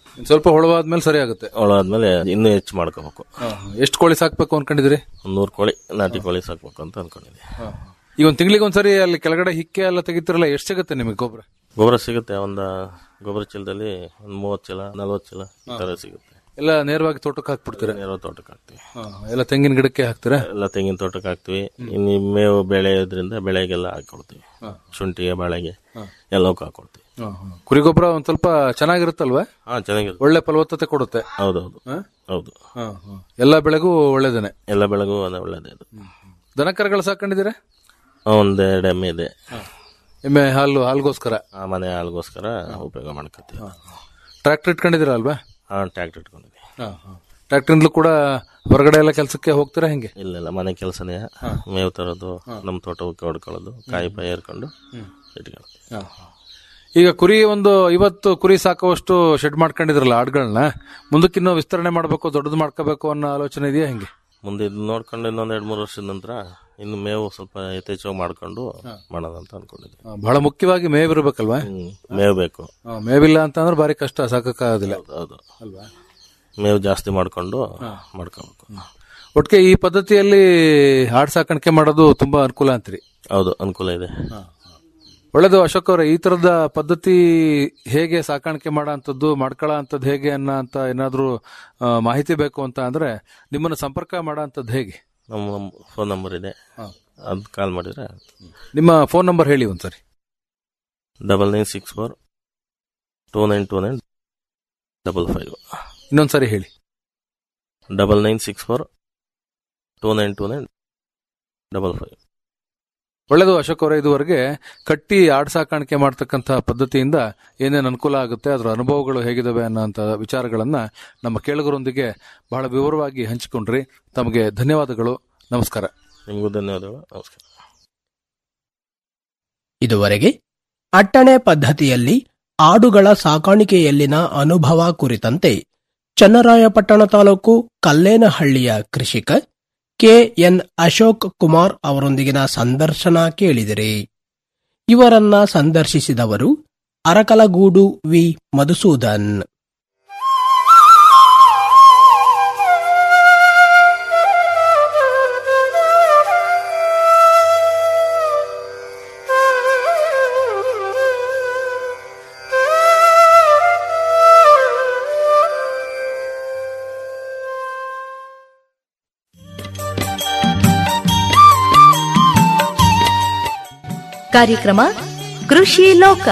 D: ಇನ್ ಸ್ವಲ್ಪ ಹೊಳವಾದ್ಮೇಲೆ ಸರಿ ಆಗುತ್ತೆ
E: ಒಳಾದ್ಮೇಲೆ ಇನ್ನೂ ಹೆಚ್ಚು ಮಾಡ್ಕೋಬೇಕು
D: ಎಷ್ಟು ಕೋಳಿ ಸಾಕ್ಬೇಕು ಅನ್ಕೊಂಡಿದ್ರಿ
E: ಒಂದ್ ನೂರು ಕೋಳಿ ನಾಟಿ ಕೋಳಿ ಸಾಕ್ಬೇಕು ಅಂತ ಅನ್ಕೊಂಡಿದ್ದೆ
D: ಈಗ ಒಂದ್ ತಿಂಗಳಿಗೆ ಒಂದ್ಸರಿ ಅಲ್ಲಿ ಕೆಳಗಡೆ ಹಿಕ್ಕೆ ಎಲ್ಲ ತೆಗಿತಿರಲ್ಲ ಎಷ್ಟು ಸಿಗುತ್ತೆ ನಿಮಗೆ ಗೊಬ್ಬರ
E: ಗೊಬ್ಬರ ಸಿಗುತ್ತೆ ಒಂದು ಗೊಬ್ಬರ ಚೀಲದಲ್ಲಿ ಒಂದ್ ಮೂವತ್ತು ಚೀಲ ನಲ್ವತ್ತು ಚೀಲ ಈ ತರ ಸಿಗುತ್ತೆ
D: ಎಲ್ಲ ನೇರವಾಗಿ ತೋಟಕ್ಕೆ ಹಾಕ್ಬಿಡ್ತೀರಾ
E: ನೇರ ತೋಟಕ್ಕೆ ಹಾಕ್ತಿವಿ
D: ಎಲ್ಲ ತೆಂಗಿನ ಗಿಡಕ್ಕೆ ಹಾಕ್ತೀರಾ
E: ಎಲ್ಲ ತೆಂಗಿನ ತೋಟಕ್ಕೆ ಹಾಕ್ತಿವಿ ಇನ್ನು ಮೇವು ಬೆಳೆಯೋದ್ರಿಂದ ಬೆಳೆಗೆಲ್ಲ ಹಾಕೊಡ್ತೀವಿ ಶುಂಠಿಗೆ ಬಾಳೆಗೆ ಎಲ್ಲವಕ್ಕೂ ಹಾಕೊಡ್ತೀವಿ
D: ಕುರಿ ಗೊಬ್ಬರ ಒಂದ್ ಸ್ವಲ್ಪ ಚೆನ್ನಾಗಿರುತ್ತಲ್ವಾ
E: ಹಾ ಚೆನ್ನಾಗಿರುತ್ತೆ
D: ಒಳ್ಳೆ ಫಲವತ್ತತೆ ಕೊಡುತ್ತೆ
E: ಹೌದೌದು ಹೌದು
D: ಎಲ್ಲ ಬೆಳೆಗೂ ಒಳ್ಳೇದೇನೆ
E: ಎಲ್ಲ ಬೆಳೆಗೂ ಅದು ಒಳ್ಳೇದೇ ಅದು
D: ದನಕರಗಳು ಸಾಕೊಂಡಿದ್ದೀರಾ
E: ಒಂದ್ ಎರಡು ಎಮ್ಮೆ ಇದೆ
D: ಎಮ್ಮೆ ಹಾಲು ಹಾಲ್ಗೋಸ್ಕರ
E: ಆ ಮನೆ ಹಾಲ್ಗೋಸ್ಕರ ಉಪಯೋಗ ಮಾಡ್ಕೊತೀವಿ
D: ಟ್ರ್ಯಾಕ್ಟರ್ ಇಟ್ಕೊಂಡಿದ್ದೀರಾ ಅಲ್ವಾ
E: ಹಾ ಟ್ರ್ಯಾಕ್ಟರ್ ಇಟ್ಕೊಂಡಿದ್ವಿ
D: ಟ್ರ್ಯಾಕ್ಟರ್ನಿಂದಲೂ ಕೂಡ ಹೊರಗಡೆ ಎಲ್ಲ ಕೆಲಸಕ್ಕೆ ಹೋಗ್ತೀರಾ ಹೆಂಗೆ
E: ಇಲ್ಲ ಇಲ್ಲ ಮನೆ ಕೆಲಸನೇ ಮೇವು ತರೋದು ನಮ್ಮ ತೋಟಕ್ಕೆ ಹೊಡ್ಕೊಳ್ಳೋದು ಕಾಯಿ ಪಾಯಿ ಏರ್ಕೊಂಡು ಇಟ್ಕೊಳ್ತೀವಿ
D: ಈಗ ಕುರಿ ಒಂದು ಇವತ್ತು ಕುರಿ ಸಾಕುವಷ್ಟು ಶೆಡ್ ಮಾಡ್ಕೊಂಡಿದ್ರಲ್ಲ ಆಡ್ಗಳನ್ನ ಮುಂದಕ್ಕಿನ್ನೂ ವಿಸ್ತರಣೆ ಮಾಡಬೇಕು ದೊಡ್ಡದು ಮಾಡ್ಕೋಬೇಕು ಅನ್ನೋ ಆಲೋಚನೆ ಇದೆಯಾ ಹೆಂಗೆ
E: ಮುಂದೆ ಇದು ನೋಡ್ಕೊಂಡು ಇನ್ನೊಂದ್ ಎರಡ್ ಮೂರು ವರ್ಷದ ನಂತರ ಇನ್ನು ಮೇವು ಸ್ವಲ್ಪ ಯಥೇಚ್ಛವಾಗಿ ಮಾಡ್ಕೊಂಡು ಮಾಡೋಣ ಅಂತ ಅನ್ಕೊಂಡಿದ್ವಿ
D: ಆ, ಬಹಳ ಮುಖ್ಯವಾಗಿ ಮೇವ್ ಇರ್ಬೇಕಲ್ವಾ
E: ಹ್ಮ್ ಮೇವು ಬೇಕು
D: ಆ, ಮೇವಿಲ್ಲ ಅಂತ ಅಂದ್ರೆ ಭಾರಿ ಕಷ್ಟ ಸಾಕಕ್ಕಾಗೋದಿಲ್ಲ
E: ಹೌದು ಮೇವು ಜಾಸ್ತಿ ಮಾಡ್ಕೊಂಡು ಮಾಡ್ಕೋಬೇಕು
D: ಒಟ್ಟಿಗೆ ಈ ಪದ್ಧತಿಯಲ್ಲಿ ಆಡ್ ಸಾಕಾಣಿಕೆ ಮಾಡೋದು ತುಂಬಾ ಅನುಕೂಲ ಅಂತೀರಿ
E: ಹೌದು ಅನುಕೂಲ ಇದೆ
D: ಒಳ್ಳೇದು ಅಶೋಕ್ ಅವರೇ ಈ ತರದ ಪದ್ಧತಿ ಹೇಗೆ ಸಾಕಾಣಿಕೆ ಮಾಡೋ ಅಂಥದ್ದು ಮಾಡ್ಕೊಳ್ಳೋ ಅಂಥದ್ದು ಹೇಗೆ ಅನ್ನೋ ಅಂತ ಏನಾದ್ರೂ ಆ, ಮಾಹಿತಿ ಬೇಕು ಅಂತ ಅಂದ್ರೆ ನಿಮ್ಮನ್ನ ಸಂಪರ್ಕ ಮಾಡೋ ಅಂಥದ್ದು ಹೇಗೆ
E: ನಮ್ಮ ಫೋನ್ ನಂಬರ್ ಇದೆ ಅದ್ ಕಾಲ್ ಮಾಡಿದ್ರೆ
D: ನಿಮ್ಮ ಫೋನ್ ನಂಬರ್ ಹೇಳಿ ಒಂದ್ಸರಿ
E: double nine six four two nine two nine double five
D: ಇನ್ನೊಂದ್ಸರಿ ಹೇಳಿ
E: double nine six four two nine two nine double five
D: ಒಳ್ಳೆಯದು ಅಶೋಕ್ ಅವರೇ ಇದುವರೆಗೆ ಕಟ್ಟಿ ಆಡ್ ಸಾಕಾಣಿಕೆ ಮಾಡ್ತಕ್ಕಂಥ ಪದ್ಧತಿಯಿಂದ ಏನೇನು ಅನುಕೂಲ ಆಗುತ್ತೆ ಅದರ ಅನುಭವಗಳು ಹೇಗಿದಾವೆ ಅನ್ನೋಂಥ ವಿಚಾರಗಳನ್ನ ನಮ್ಮ ಕೇಳುಗರೊಂದಿಗೆ ಬಹಳ ವಿವರವಾಗಿ ಹಂಚಿಕೊಂಡ್ರಿ ತಮಗೆ ಧನ್ಯವಾದಗಳು ನಮಸ್ಕಾರ
E: ನಿಮಗೂ ಧನ್ಯವಾದಗಳು ನಮಸ್ಕಾರ
C: ಇದುವರೆಗೆ ಅಟ್ಟಣೆ ಪದ್ಧತಿಯಲ್ಲಿ ಆಡುಗಳ ಸಾಕಾಣಿಕೆಯಲ್ಲಿನ ಅನುಭವ ಕುರಿತಂತೆ ಚನ್ನರಾಯಪಟ್ಟಣ ತಾಲೂಕು ಕಲ್ಲೇನಹಳ್ಳಿಯ ಕೃಷಿಕ ಕೆಎನ್ ಅಶೋಕ್ ಕುಮಾರ್ ಅವರೊಂದಿಗಿನ ಸಂದರ್ಶನ ಕೇಳಿದಿರಿ ಇವರನ್ನ ಸಂದರ್ಶಿಸಿದವರು ಅರಕಲಗೂಡು ವಿ ಮಧುಸೂದನ್
F: ಕಾರ್ಯಕ್ರಮ ಕೃಷಿ ಲೋಕ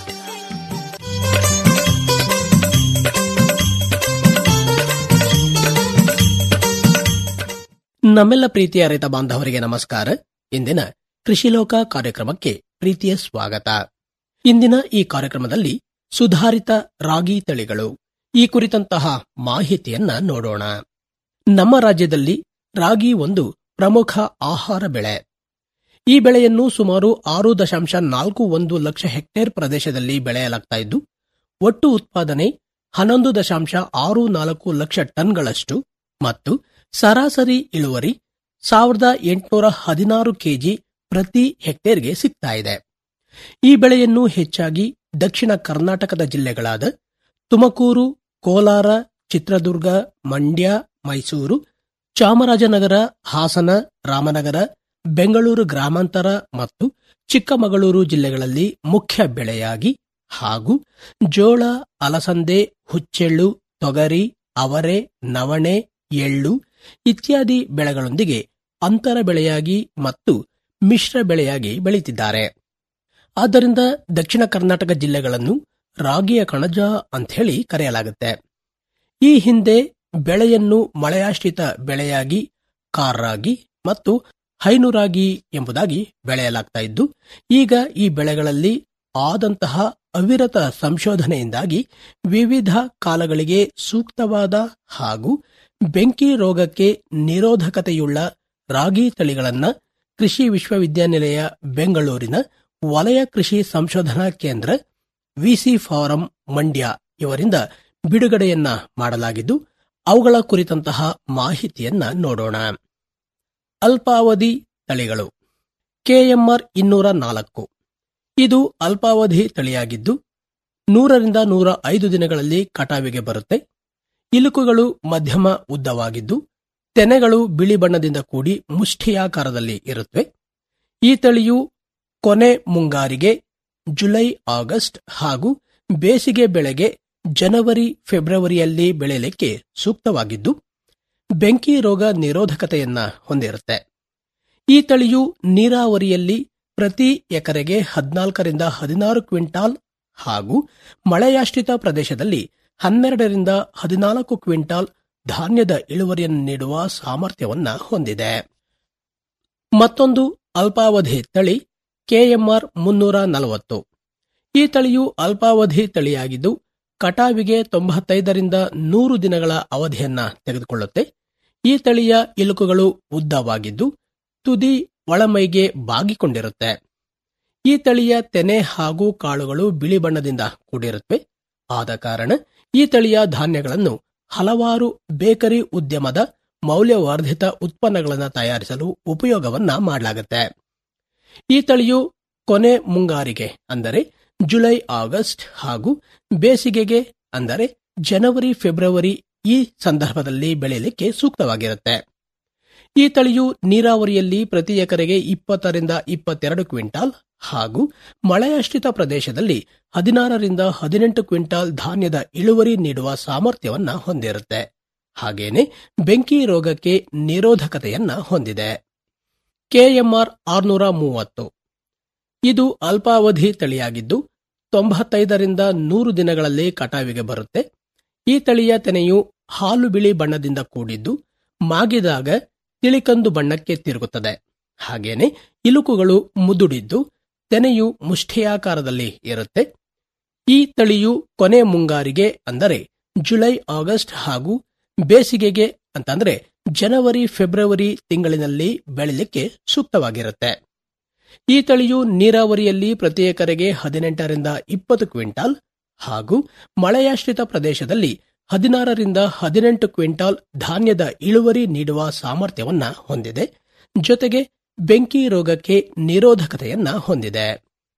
C: ನಮ್ಮೆಲ್ಲ ಪ್ರೀತಿಯ ರೈತ ಬಾಂಧವರಿಗೆ ನಮಸ್ಕಾರ ಇಂದಿನ ಕೃಷಿ ಲೋಕ ಕಾರ್ಯಕ್ರಮಕ್ಕೆ ಪ್ರೀತಿಯ ಸ್ವಾಗತ ಇಂದಿನ ಈ ಕಾರ್ಯಕ್ರಮದಲ್ಲಿ ಸುಧಾರಿತ ರಾಗಿ ತಳಿಗಳು ಈ ಕುರಿತಂತಹ ಮಾಹಿತಿಯನ್ನ ನೋಡೋಣ ನಮ್ಮ ರಾಜ್ಯದಲ್ಲಿ ರಾಗಿ ಒಂದು ಪ್ರಮುಖ ಆಹಾರ ಬೆಳೆ ಈ ಬೆಳೆಯನ್ನು ಸುಮಾರು ಆರು ದಶಾಂಶ ನಾಲ್ಕು ಒಂದು ಲಕ್ಷ ಹೆಕ್ಟೇರ್ ಪ್ರದೇಶದಲ್ಲಿ ಬೆಳೆಯಲಾಗ್ತಾ ಇದ್ದು ಒಟ್ಟು ಉತ್ಪಾದನೆ ಹನ್ನೊಂದು ದಶಾಂಶ ಆರು ನಾಲ್ಕು ಲಕ್ಷ ಟನ್ಗಳಷ್ಟು ಮತ್ತು ಸರಾಸರಿ ಇಳುವರಿ ಸಾವಿರದ ಎಂಟುನೂರ ಹದಿನಾರು ಕೆಜಿ ಪ್ರತಿ ಹೆಕ್ಟೇರ್ಗೆ ಸಿಗ್ತಾ ಇದೆ ಈ ಬೆಳೆಯನ್ನು ಹೆಚ್ಚಾಗಿ ದಕ್ಷಿಣ ಕರ್ನಾಟಕದ ಜಿಲ್ಲೆಗಳಾದ ತುಮಕೂರು ಕೋಲಾರ ಚಿತ್ರದುರ್ಗ ಮಂಡ್ಯ ಮೈಸೂರು ಚಾಮರಾಜನಗರ ಹಾಸನ ರಾಮನಗರ ಬೆಂಗಳೂರು ಗ್ರಾಮಾಂತರ ಮತ್ತು ಚಿಕ್ಕಮಗಳೂರು ಜಿಲ್ಲೆಗಳಲ್ಲಿ ಮುಖ್ಯ ಬೆಳೆಯಾಗಿ ಹಾಗೂ ಜೋಳ ಅಲಸಂದೆ ಹುಚ್ಚೆಳ್ಳು ತೊಗರಿ ಅವರೆ ನವಣೆ ಎಳ್ಳು ಇತ್ಯಾದಿ ಬೆಳೆಗಳೊಂದಿಗೆ ಅಂತರ ಬೆಳೆಯಾಗಿ ಮತ್ತು ಮಿಶ್ರ ಬೆಳೆಯಾಗಿ ಬೆಳೀತಿದ್ದಾರೆ ಆದ್ದರಿಂದ ದಕ್ಷಿಣ ಕರ್ನಾಟಕ ಜಿಲ್ಲೆಗಳನ್ನು ರಾಗಿಯ ಕಣಜ ಅಂಥೇಳಿ ಕರೆಯಲಾಗುತ್ತೆ ಈ ಹಿಂದೆ ಬೆಳೆಯನ್ನು ಮಳೆಯಾಶ್ರಿತ ಬೆಳೆಯಾಗಿ ಕಾರ್ರಾಗಿ ಮತ್ತು ಹೈನುರಾಗಿ ಎಂಬುದಾಗಿ ಬೆಳೆಯಲಾಗ್ತಾ ಇದ್ದು ಈಗ ಈ ಬೆಳೆಗಳಲ್ಲಿ ಆದಂತಹ ಅವಿರತ ಸಂಶೋಧನೆಯಿಂದಾಗಿ ವಿವಿಧ ಕಾಲಗಳಿಗೆ ಸೂಕ್ತವಾದ ಹಾಗೂ ಬೆಂಕಿ ರೋಗಕ್ಕೆ ನಿರೋಧಕತೆಯುಳ್ಳ ರಾಗಿ ತಳಿಗಳನ್ನ ಕೃಷಿ ವಿಶ್ವವಿದ್ಯಾನಿಲಯ ಬೆಂಗಳೂರಿನ ವಲಯ ಕೃಷಿ ಸಂಶೋಧನಾ ಕೇಂದ್ರ ವಿಸಿ ಫಾರಂ ಮಂಡ್ಯ ಇವರಿಂದ ಬಿಡುಗಡೆಯನ್ನ ಮಾಡಲಾಗಿದ್ದು ಅವುಗಳ ಕುರಿತಂತಹ ಮಾಹಿತಿಯನ್ನ ನೋಡೋಣ ಅಲ್ಪಾವಧಿ ತಳಿಗಳು ಕೆಎಂಆರ್ ಇನ್ನೂರ ನಾಲ್ಕು ಇದು ಅಲ್ಪಾವಧಿ ತಳಿಯಾಗಿದ್ದು ನೂರರಿಂದ ನೂರ ಐದು ದಿನಗಳಲ್ಲಿ ಕಟಾವಿಗೆ ಬರುತ್ತೆ ಇಲುಕುಗಳು ಮಧ್ಯಮ ಉದ್ದವಾಗಿದ್ದು ತೆನೆಗಳು ಬಿಳಿ ಬಣ್ಣದಿಂದ ಕೂಡಿ ಮುಷ್ಠಿಯಾಕಾರದಲ್ಲಿ ಇರುತ್ತವೆ ಈ ತಳಿಯು ಕೊನೆ ಮುಂಗಾರಿಗೆ ಜುಲೈ ಆಗಸ್ಟ್ ಹಾಗೂ ಬೇಸಿಗೆ ಬೆಳೆಗೆ ಜನವರಿ ಫೆಬ್ರವರಿಯಲ್ಲಿ ಬೆಳೆಯಲಿಕ್ಕೆ ಸೂಕ್ತವಾಗಿದ್ದು ಬೆಂಕಿ ರೋಗ ನಿರೋಧಕತೆಯನ್ನ ಹೊಂದಿರುತ್ತೆ ಈ ತಳಿಯು ನೀರಾವರಿಯಲ್ಲಿ ಪ್ರತಿ ಎಕರೆಗೆ ಹದಿನಾಲ್ಕರಿಂದ ಹದಿನಾರು ಕ್ವಿಂಟಾಲ್ ಹಾಗೂ ಮಳೆಯಾಶ್ರಿತ ಪ್ರದೇಶದಲ್ಲಿ ಹನ್ನೆರಡರಿಂದ ಹದಿನಾಲ್ಕು ಕ್ವಿಂಟಾಲ್ ಧಾನ್ಯದ ಇಳುವರಿಯನ್ನು ನೀಡುವ ಸಾಮರ್ಥ್ಯವನ್ನ ಹೊಂದಿದೆ ಮತ್ತೊಂದು ಅಲ್ಪಾವಧಿ ತಳಿ ಕೆಎಂಆರ್ ಮುನ್ನೂರ ನಲವತ್ತು ಈ ತಳಿಯು ಅಲ್ಪಾವಧಿ ತಳಿಯಾಗಿದ್ದು ಕಟಾವಿಗೆ ತೊಂಬತ್ತೈದರಿಂದ ನೂರು ದಿನಗಳ ಅವಧಿಯನ್ನ ತೆಗೆದುಕೊಳ್ಳುತ್ತೆ ಈ ತಳಿಯ ಇಲುಕುಗಳು ಉದ್ದವಾಗಿದ್ದು ತುದಿ ಒಳಮೈಗೆ ಬಾಗಿಕೊಂಡಿರುತ್ತೆ ಈ ತಳಿಯ ತೆನೆ ಹಾಗೂ ಕಾಳುಗಳು ಬಿಳಿ ಬಣ್ಣದಿಂದ ಕೂಡಿರುತ್ತವೆ ಆದ ಕಾರಣ ಈ ತಳಿಯ ಧಾನ್ಯಗಳನ್ನು ಹಲವಾರು ಬೇಕರಿ ಉದ್ಯಮದ ಮೌಲ್ಯವರ್ಧಿತ ಉತ್ಪನ್ನಗಳನ್ನು ತಯಾರಿಸಲು ಉಪಯೋಗವನ್ನ ಮಾಡಲಾಗುತ್ತೆ ಈ ತಳಿಯು ಕೊನೆ ಮುಂಗಾರಿಗೆ ಅಂದರೆ ಜುಲೈ ಆಗಸ್ಟ್ ಹಾಗೂ ಬೇಸಿಗೆಗೆ ಅಂದರೆ ಜನವರಿ ಫೆಬ್ರವರಿ ಈ ಸಂದರ್ಭದಲ್ಲಿ ಬೆಳೆಯಲಿಕ್ಕೆ ಸೂಕ್ತವಾಗಿರುತ್ತೆ ಈ ತಳಿಯು ನೀರಾವರಿಯಲ್ಲಿ ಪ್ರತಿ ಎಕರೆಗೆ ಇಪ್ಪತ್ತರಿಂದ ಇಪ್ಪತ್ತೆರಡು ಕ್ವಿಂಟಾಲ್ ಹಾಗೂ ಮಳೆಯಾಶ್ರಿತ ಪ್ರದೇಶದಲ್ಲಿ ಹದಿನಾರರಿಂದ ಹದಿನೆಂಟು ಕ್ವಿಂಟಾಲ್ ಧಾನ್ಯದ ಇಳುವರಿ ನೀಡುವ ಸಾಮರ್ಥ್ಯವನ್ನ ಹೊಂದಿರುತ್ತೆ ಹಾಗೇನೆ ಬೆಂಕಿ ರೋಗಕ್ಕೆ ನಿರೋಧಕತೆಯನ್ನ ಹೊಂದಿದೆ ಕೆಎಂಆರ್ ಆರ್ನೂರ ಮೂವತ್ತು ಇದು ಅಲ್ಪಾವಧಿ ತಳಿಯಾಗಿದ್ದು ತೊಂಬತ್ತೈದರಿಂದ ನೂರು ದಿನಗಳಲ್ಲಿ ಕಟಾವಿಗೆ ಬರುತ್ತೆ ಈ ತಳಿಯ ತೆನೆಯು ಹಾಲು ಬಿಳಿ ಬಣ್ಣದಿಂದ ಕೂಡಿದ್ದು ಮಾಗಿದಾಗ ತಿಳಿಕಂದು ಬಣ್ಣಕ್ಕೆ ತಿರುಗುತ್ತದೆ ಹಾಗೇನೆ ಇಲುಕುಗಳು ಮುದುಡಿದ್ದು ತೆನೆಯು ಮುಷ್ಠಿಯಾಕಾರದಲ್ಲಿ ಇರುತ್ತೆ ಈ ತಳಿಯು ಕೊನೆ ಮುಂಗಾರಿಗೆ ಅಂದರೆ ಜುಲೈ ಆಗಸ್ಟ್ ಹಾಗೂ ಬೇಸಿಗೆಗೆ ಅಂತಂದ್ರೆ ಜನವರಿ ಫೆಬ್ರವರಿ ತಿಂಗಳಿನಲ್ಲಿ ಬೆಳೆಯಲಿಕ್ಕೆ ಸೂಕ್ತವಾಗಿರುತ್ತೆ ಈ ತಳಿಯು ನೀರಾವರಿಯಲ್ಲಿ ಪ್ರತಿ ಎಕರೆಗೆ ಹದಿನೆಂಟರಿಂದ ಇಪ್ಪತ್ತು ಕ್ವಿಂಟಾಲ್ ಹಾಗೂ ಮಳೆಯಾಶ್ರಿತ ಪ್ರದೇಶದಲ್ಲಿ ಹದಿನಾರರಿಂದ ಹದಿನೆಂಟು ಕ್ವಿಂಟಾಲ್ ಧಾನ್ಯದ ಇಳುವರಿ ನೀಡುವ ಸಾಮರ್ಥ್ಯವನ್ನ ಹೊಂದಿದೆ ಜೊತೆಗೆ ಬೆಂಕಿ ರೋಗಕ್ಕೆ ನಿರೋಧಕತೆಯನ್ನ ಹೊಂದಿದೆ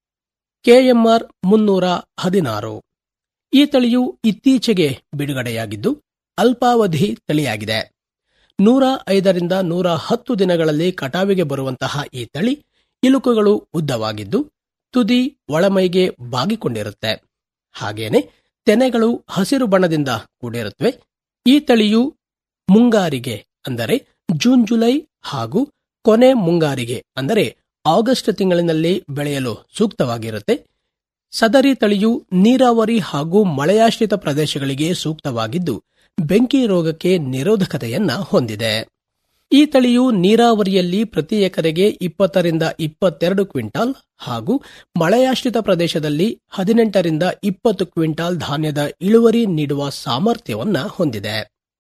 C: ಕೆಎಂಆರ್ ಮುನ್ನೂರ ಹದಿನಾರು ಈ ತಳಿಯು ಇತ್ತೀಚೆಗೆ ಬಿಡುಗಡೆಯಾಗಿದ್ದು ಅಲ್ಪಾವಧಿ ತಳಿಯಾಗಿದೆ ನೂರ ಐದರಿಂದ ನೂರ ಹತ್ತು ದಿನಗಳಲ್ಲಿ ಕಟಾವಿಗೆ ಬರುವಂತಹ ಈ ತಳಿ ಇಲುಕುಗಳು ಉದ್ದವಾಗಿದ್ದು ತುದಿ ಒಳಮೈಗೆ ಬಾಗಿಕೊಂಡಿರುತ್ತೆ ಹಾಗೇನೆ ತೆನೆಗಳು ಹಸಿರು ಬಣ್ಣದಿಂದ ಕೂಡಿರುತ್ತವೆ ಈ ತಳಿಯು ಮುಂಗಾರಿಗೆ ಅಂದರೆ ಜೂನ್ ಜುಲೈ ಹಾಗೂ ಕೊನೆ ಮುಂಗಾರಿಗೆ ಅಂದರೆ ಆಗಸ್ಟ್ ತಿಂಗಳಿನಲ್ಲಿ ಬೆಳೆಯಲು ಸೂಕ್ತವಾಗಿರುತ್ತೆ ಸದರಿ ತಳಿಯು ನೀರಾವರಿ ಹಾಗೂ ಮಳೆಯಾಶ್ರಿತ ಪ್ರದೇಶಗಳಿಗೆ ಸೂಕ್ತವಾಗಿದ್ದು ಬೆಂಕಿ ರೋಗಕ್ಕೆ ನಿರೋಧಕತೆಯನ್ನ ಹೊಂದಿದೆ ಈ ತಳಿಯು ನೀರಾವರಿಯಲ್ಲಿ ಪ್ರತಿ ಎಕರೆಗೆ ಇಪ್ಪತ್ತರಿಂದ ಇಪ್ಪತ್ತೆರಡು ಕ್ವಿಂಟಾಲ್ ಹಾಗೂ ಮಳೆಯಾಶ್ರಿತ ಪ್ರದೇಶದಲ್ಲಿ ಹದಿನೆಂಟರಿಂದ ಇಪ್ಪತ್ತು ಕ್ವಿಂಟಾಲ್ ಧಾನ್ಯದ ಇಳುವರಿ ನೀಡುವ ಸಾಮರ್ಥ್ಯವನ್ನ ಹೊಂದಿದೆ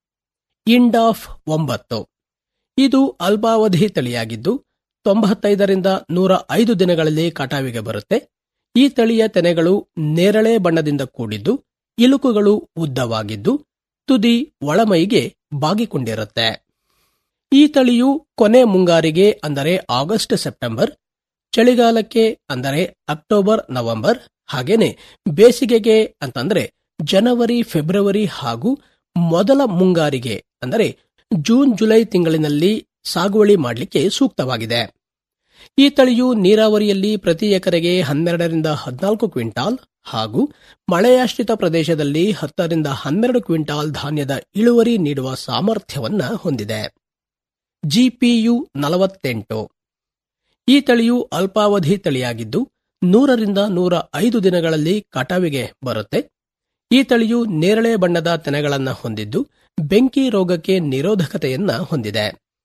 C: ಇಂಡಾಫ್ ಒಂಬತ್ತು ಇದು ಅಲ್ಪಾವಧಿ ತಳಿಯಾಗಿದ್ದು ತೊಂಬತ್ತೈದರಿಂದ ನೂರ ಐದು ದಿನಗಳಲ್ಲಿ ಕಟಾವಿಗೆ ಬರುತ್ತೆ ಈ ತಳಿಯ ತೆನೆಗಳು ನೇರಳೆ ಬಣ್ಣದಿಂದ ಕೂಡಿದ್ದು ಇಲುಕುಗಳು ಉದ್ದವಾಗಿದ್ದು ತುದಿ ಒಳಮೈಗೆ ಬಾಗಿಕೊಂಡಿರುತ್ತೆ ಈ ತಳಿಯು ಕೊನೆ ಮುಂಗಾರಿಗೆ ಅಂದರೆ ಆಗಸ್ಟ್ ಸೆಪ್ಟೆಂಬರ್ ಚಳಿಗಾಲಕ್ಕೆ ಅಂದರೆ ಅಕ್ಟೋಬರ್ ನವೆಂಬರ್ ಹಾಗೇನೆ ಬೇಸಿಗೆಗೆ ಅಂತಂದ್ರೆ ಜನವರಿ ಫೆಬ್ರವರಿ ಹಾಗೂ ಮೊದಲ ಮುಂಗಾರಿಗೆ ಅಂದರೆ ಜೂನ್ ಜುಲೈ ತಿಂಗಳಿನಲ್ಲಿ ಸಾಗುವಳಿ ಮಾಡಲಿಕ್ಕೆ ಸೂಕ್ತವಾಗಿದೆ ಈ ತಳಿಯು ನೀರಾವರಿಯಲ್ಲಿ ಪ್ರತಿ ಎಕರೆಗೆ ಹನ್ನೆರಡರಿಂದ ಹದಿನಾಲ್ಕು ಕ್ವಿಂಟಾಲ್ ಹಾಗೂ ಮಳೆಯಾಶ್ರಿತ ಪ್ರದೇಶದಲ್ಲಿ ಹತ್ತರಿಂದ ಹನ್ನೆರಡು ಕ್ವಿಂಟಾಲ್ ಧಾನ್ಯದ ಇಳುವರಿ ನೀಡುವ ಸಾಮರ್ಥ್ಯವನ್ನ ಹೊಂದಿದೆ ಜಿಪಿಯು ನಲವತ್ತೆಂಟು ಈ ತಳಿಯು ಅಲ್ಪಾವಧಿ ತಳಿಯಾಗಿದ್ದು ನೂರರಿಂದ ನೂರ ಐದು ದಿನಗಳಲ್ಲಿ ಕಟಾವಿಗೆ ಬರುತ್ತೆ ಈ ತಳಿಯು ನೇರಳೆ ಬಣ್ಣದ ತೆನೆಗಳನ್ನು ಹೊಂದಿದ್ದು ಬೆಂಕಿ ರೋಗಕ್ಕೆ ನಿರೋಧಕತೆಯನ್ನ ಹೊಂದಿದೆ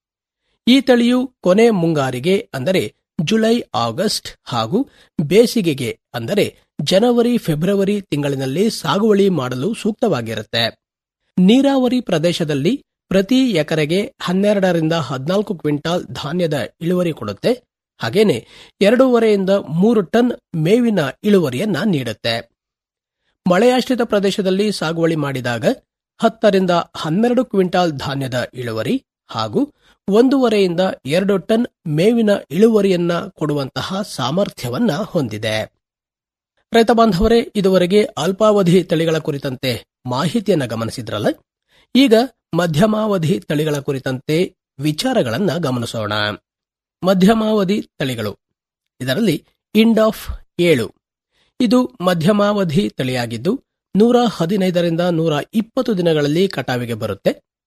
C: ಈ ತಳಿಯು ಕೊನೆ ಮುಂಗಾರಿಗೆ ಅಂದರೆ ಜುಲೈ ಆಗಸ್ಟ್ ಹಾಗೂ ಬೇಸಿಗೆಗೆ ಅಂದರೆ ಜನವರಿ ಫೆಬ್ರವರಿ ತಿಂಗಳಿನಲ್ಲಿ ಸಾಗುವಳಿ ಮಾಡಲು ಸೂಕ್ತವಾಗಿರುತ್ತೆ ನೀರಾವರಿ ಪ್ರದೇಶದಲ್ಲಿ ಪ್ರತಿ ಎಕರೆಗೆ ಹನ್ನೆರಡರಿಂದ ಹದಿನಾಲ್ಕು ಕ್ವಿಂಟಾಲ್ ಧಾನ್ಯದ ಇಳುವರಿ ಕೊಡುತ್ತೆ ಹಾಗೇನೆ ಎರಡೂವರೆಯಿಂದ ಮೂರು ಟನ್ ಮೇವಿನ ಇಳುವರಿಯನ್ನ ನೀಡುತ್ತೆ ಮಳೆಯಾಶ್ರಿತ ಪ್ರದೇಶದಲ್ಲಿ ಸಾಗುವಳಿ ಮಾಡಿದಾಗ ಹತ್ತರಿಂದ ಹನ್ನೆರಡು ಕ್ವಿಂಟಾಲ್ ಧಾನ್ಯದ ಇಳುವರಿ ಹಾಗೂ ಒಂದೂವರೆಯಿಂದ ಎರಡು ಟನ್ ಮೇವಿನ ಇಳುವರಿಯನ್ನ ಕೊಡುವಂತಹ ಸಾಮರ್ಥ್ಯವನ್ನ ಹೊಂದಿದೆ ರೈತ ಬಾಂಧವರೇ ಇದುವರೆಗೆ ಅಲ್ಪಾವಧಿ ತಳಿಗಳ ಕುರಿತಂತೆ ಮಾಹಿತಿಯನ್ನ ಗಮನಿಸಿದ್ರಲ್ಲ ಈಗ ಮಧ್ಯಮಾವಧಿ ತಳಿಗಳ ಕುರಿತಂತೆ ವಿಚಾರಗಳನ್ನ ಗಮನಿಸೋಣ ಮಧ್ಯಮಾವಧಿ ತಳಿಗಳು ಇದರಲ್ಲಿ ಇಂಡಾಫ್ ಏಳು ಇದು ಮಧ್ಯಮಾವಧಿ ತಳಿಯಾಗಿದ್ದು ನೂರ ಹದಿನೈದರಿಂದ ನೂರ ಇಪ್ಪತ್ತು ದಿನಗಳಲ್ಲಿ ಕಟಾವಿಗೆ ಬರುತ್ತೆ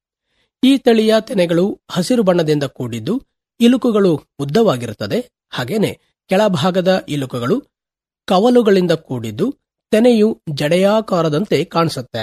C: ಈ ತಳಿಯ ತೆನೆಗಳು ಹಸಿರು ಬಣ್ಣದಿಂದ ಕೂಡಿದ್ದು ಇಲುಕುಗಳು ಉದ್ದವಾಗಿರುತ್ತದೆ ಹಾಗೇನೆ ಕೆಳಭಾಗದ ಇಲುಕುಗಳು ಕವಲುಗಳಿಂದ ಕೂಡಿದ್ದು ತೆನೆಯು ಜಡೆಯಾಕಾರದಂತೆ ಕಾಣಿಸುತ್ತೆ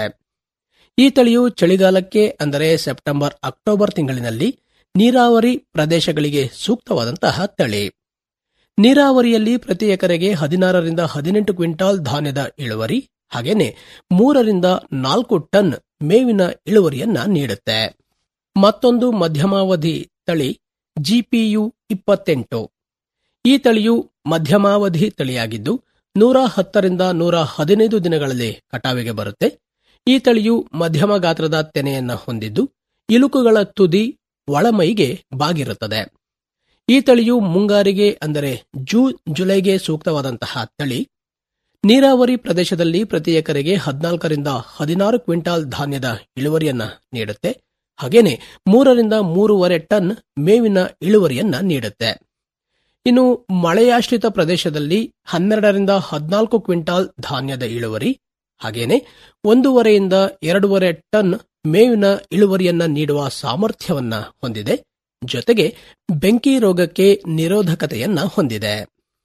C: ಈ ತಳಿಯು ಚಳಿಗಾಲಕ್ಕೆ ಅಂದರೆ ಸೆಪ್ಟೆಂಬರ್ ಅಕ್ಟೋಬರ್ ತಿಂಗಳಿನಲ್ಲಿ ನೀರಾವರಿ ಪ್ರದೇಶಗಳಿಗೆ ಸೂಕ್ತವಾದಂತಹ ತಳಿ ನೀರಾವರಿಯಲ್ಲಿ ಪ್ರತಿ ಎಕರೆಗೆ ಹದಿನಾರರಿಂದ ಹದಿನೆಂಟು ಕ್ವಿಂಟಾಲ್ ಧಾನ್ಯದ ಇಳುವರಿ ಹಾಗೇನೆ ಮೂರರಿಂದ ನಾಲ್ಕು ಟನ್ ಮೇವಿನ ಇಳುವರಿಯನ್ನ ನೀಡುತ್ತೆ ಮತ್ತೊಂದು ಮಧ್ಯಮಾವಧಿ ತಳಿ ಜಿಪಿಯು ಇಪ್ಪತ್ತೆಂಟು ಈ ತಳಿಯು ಮಧ್ಯಮಾವಧಿ ತಳಿಯಾಗಿದ್ದು ನೂರ ಹತ್ತರಿಂದ ನೂರ ಹದಿನೈದು ದಿನಗಳಲ್ಲಿ ಕಟಾವಿಗೆ ಬರುತ್ತೆ ಈ ತಳಿಯು ಮಧ್ಯಮ ಗಾತ್ರದ ತೆನೆಯನ್ನ ಹೊಂದಿದ್ದು ಇಲುಕುಗಳ ತುದಿ ಒಳಮೈಗೆ ಬಾಗಿರುತ್ತದೆ ಈ ತಳಿಯು ಮುಂಗಾರಿಗೆ ಅಂದರೆ ಜೂನ್ ಜುಲೈಗೆ ಸೂಕ್ತವಾದಂತಹ ತಳಿ ನೀರಾವರಿ ಪ್ರದೇಶದಲ್ಲಿ ಪ್ರತಿ ಎಕರೆಗೆ ಹದಿನಾಲ್ಕರಿಂದ ಹದಿನಾರು ಕ್ವಿಂಟಾಲ್ ಧಾನ್ಯದ ಇಳುವರಿಯನ್ನ ನೀಡುತ್ತೆ ಹಾಗೇನೆ ಮೂರರಿಂದ ಮೂರುವರೆ ಟನ್ ಮೇವಿನ ಇಳುವರಿಯನ್ನ ನೀಡುತ್ತೆ ಇನ್ನು ಮಳೆಯಾಶ್ರಿತ ಪ್ರದೇಶದಲ್ಲಿ ಹನ್ನೆರಡರಿಂದ ಹದಿನಾಲ್ಕು ಕ್ವಿಂಟಾಲ್ ಧಾನ್ಯದ ಇಳುವರಿ ಹಾಗೇನೆ ಒಂದೂವರೆಯಿಂದ ಎರಡೂವರೆ ಟನ್ ಮೇವಿನ ಇಳುವರಿಯನ್ನ ನೀಡುವ ಸಾಮರ್ಥ್ಯವನ್ನ ಹೊಂದಿದೆ ಜೊತೆಗೆ ಬೆಂಕಿ ರೋಗಕ್ಕೆ ನಿರೋಧಕತೆಯನ್ನ ಹೊಂದಿದೆ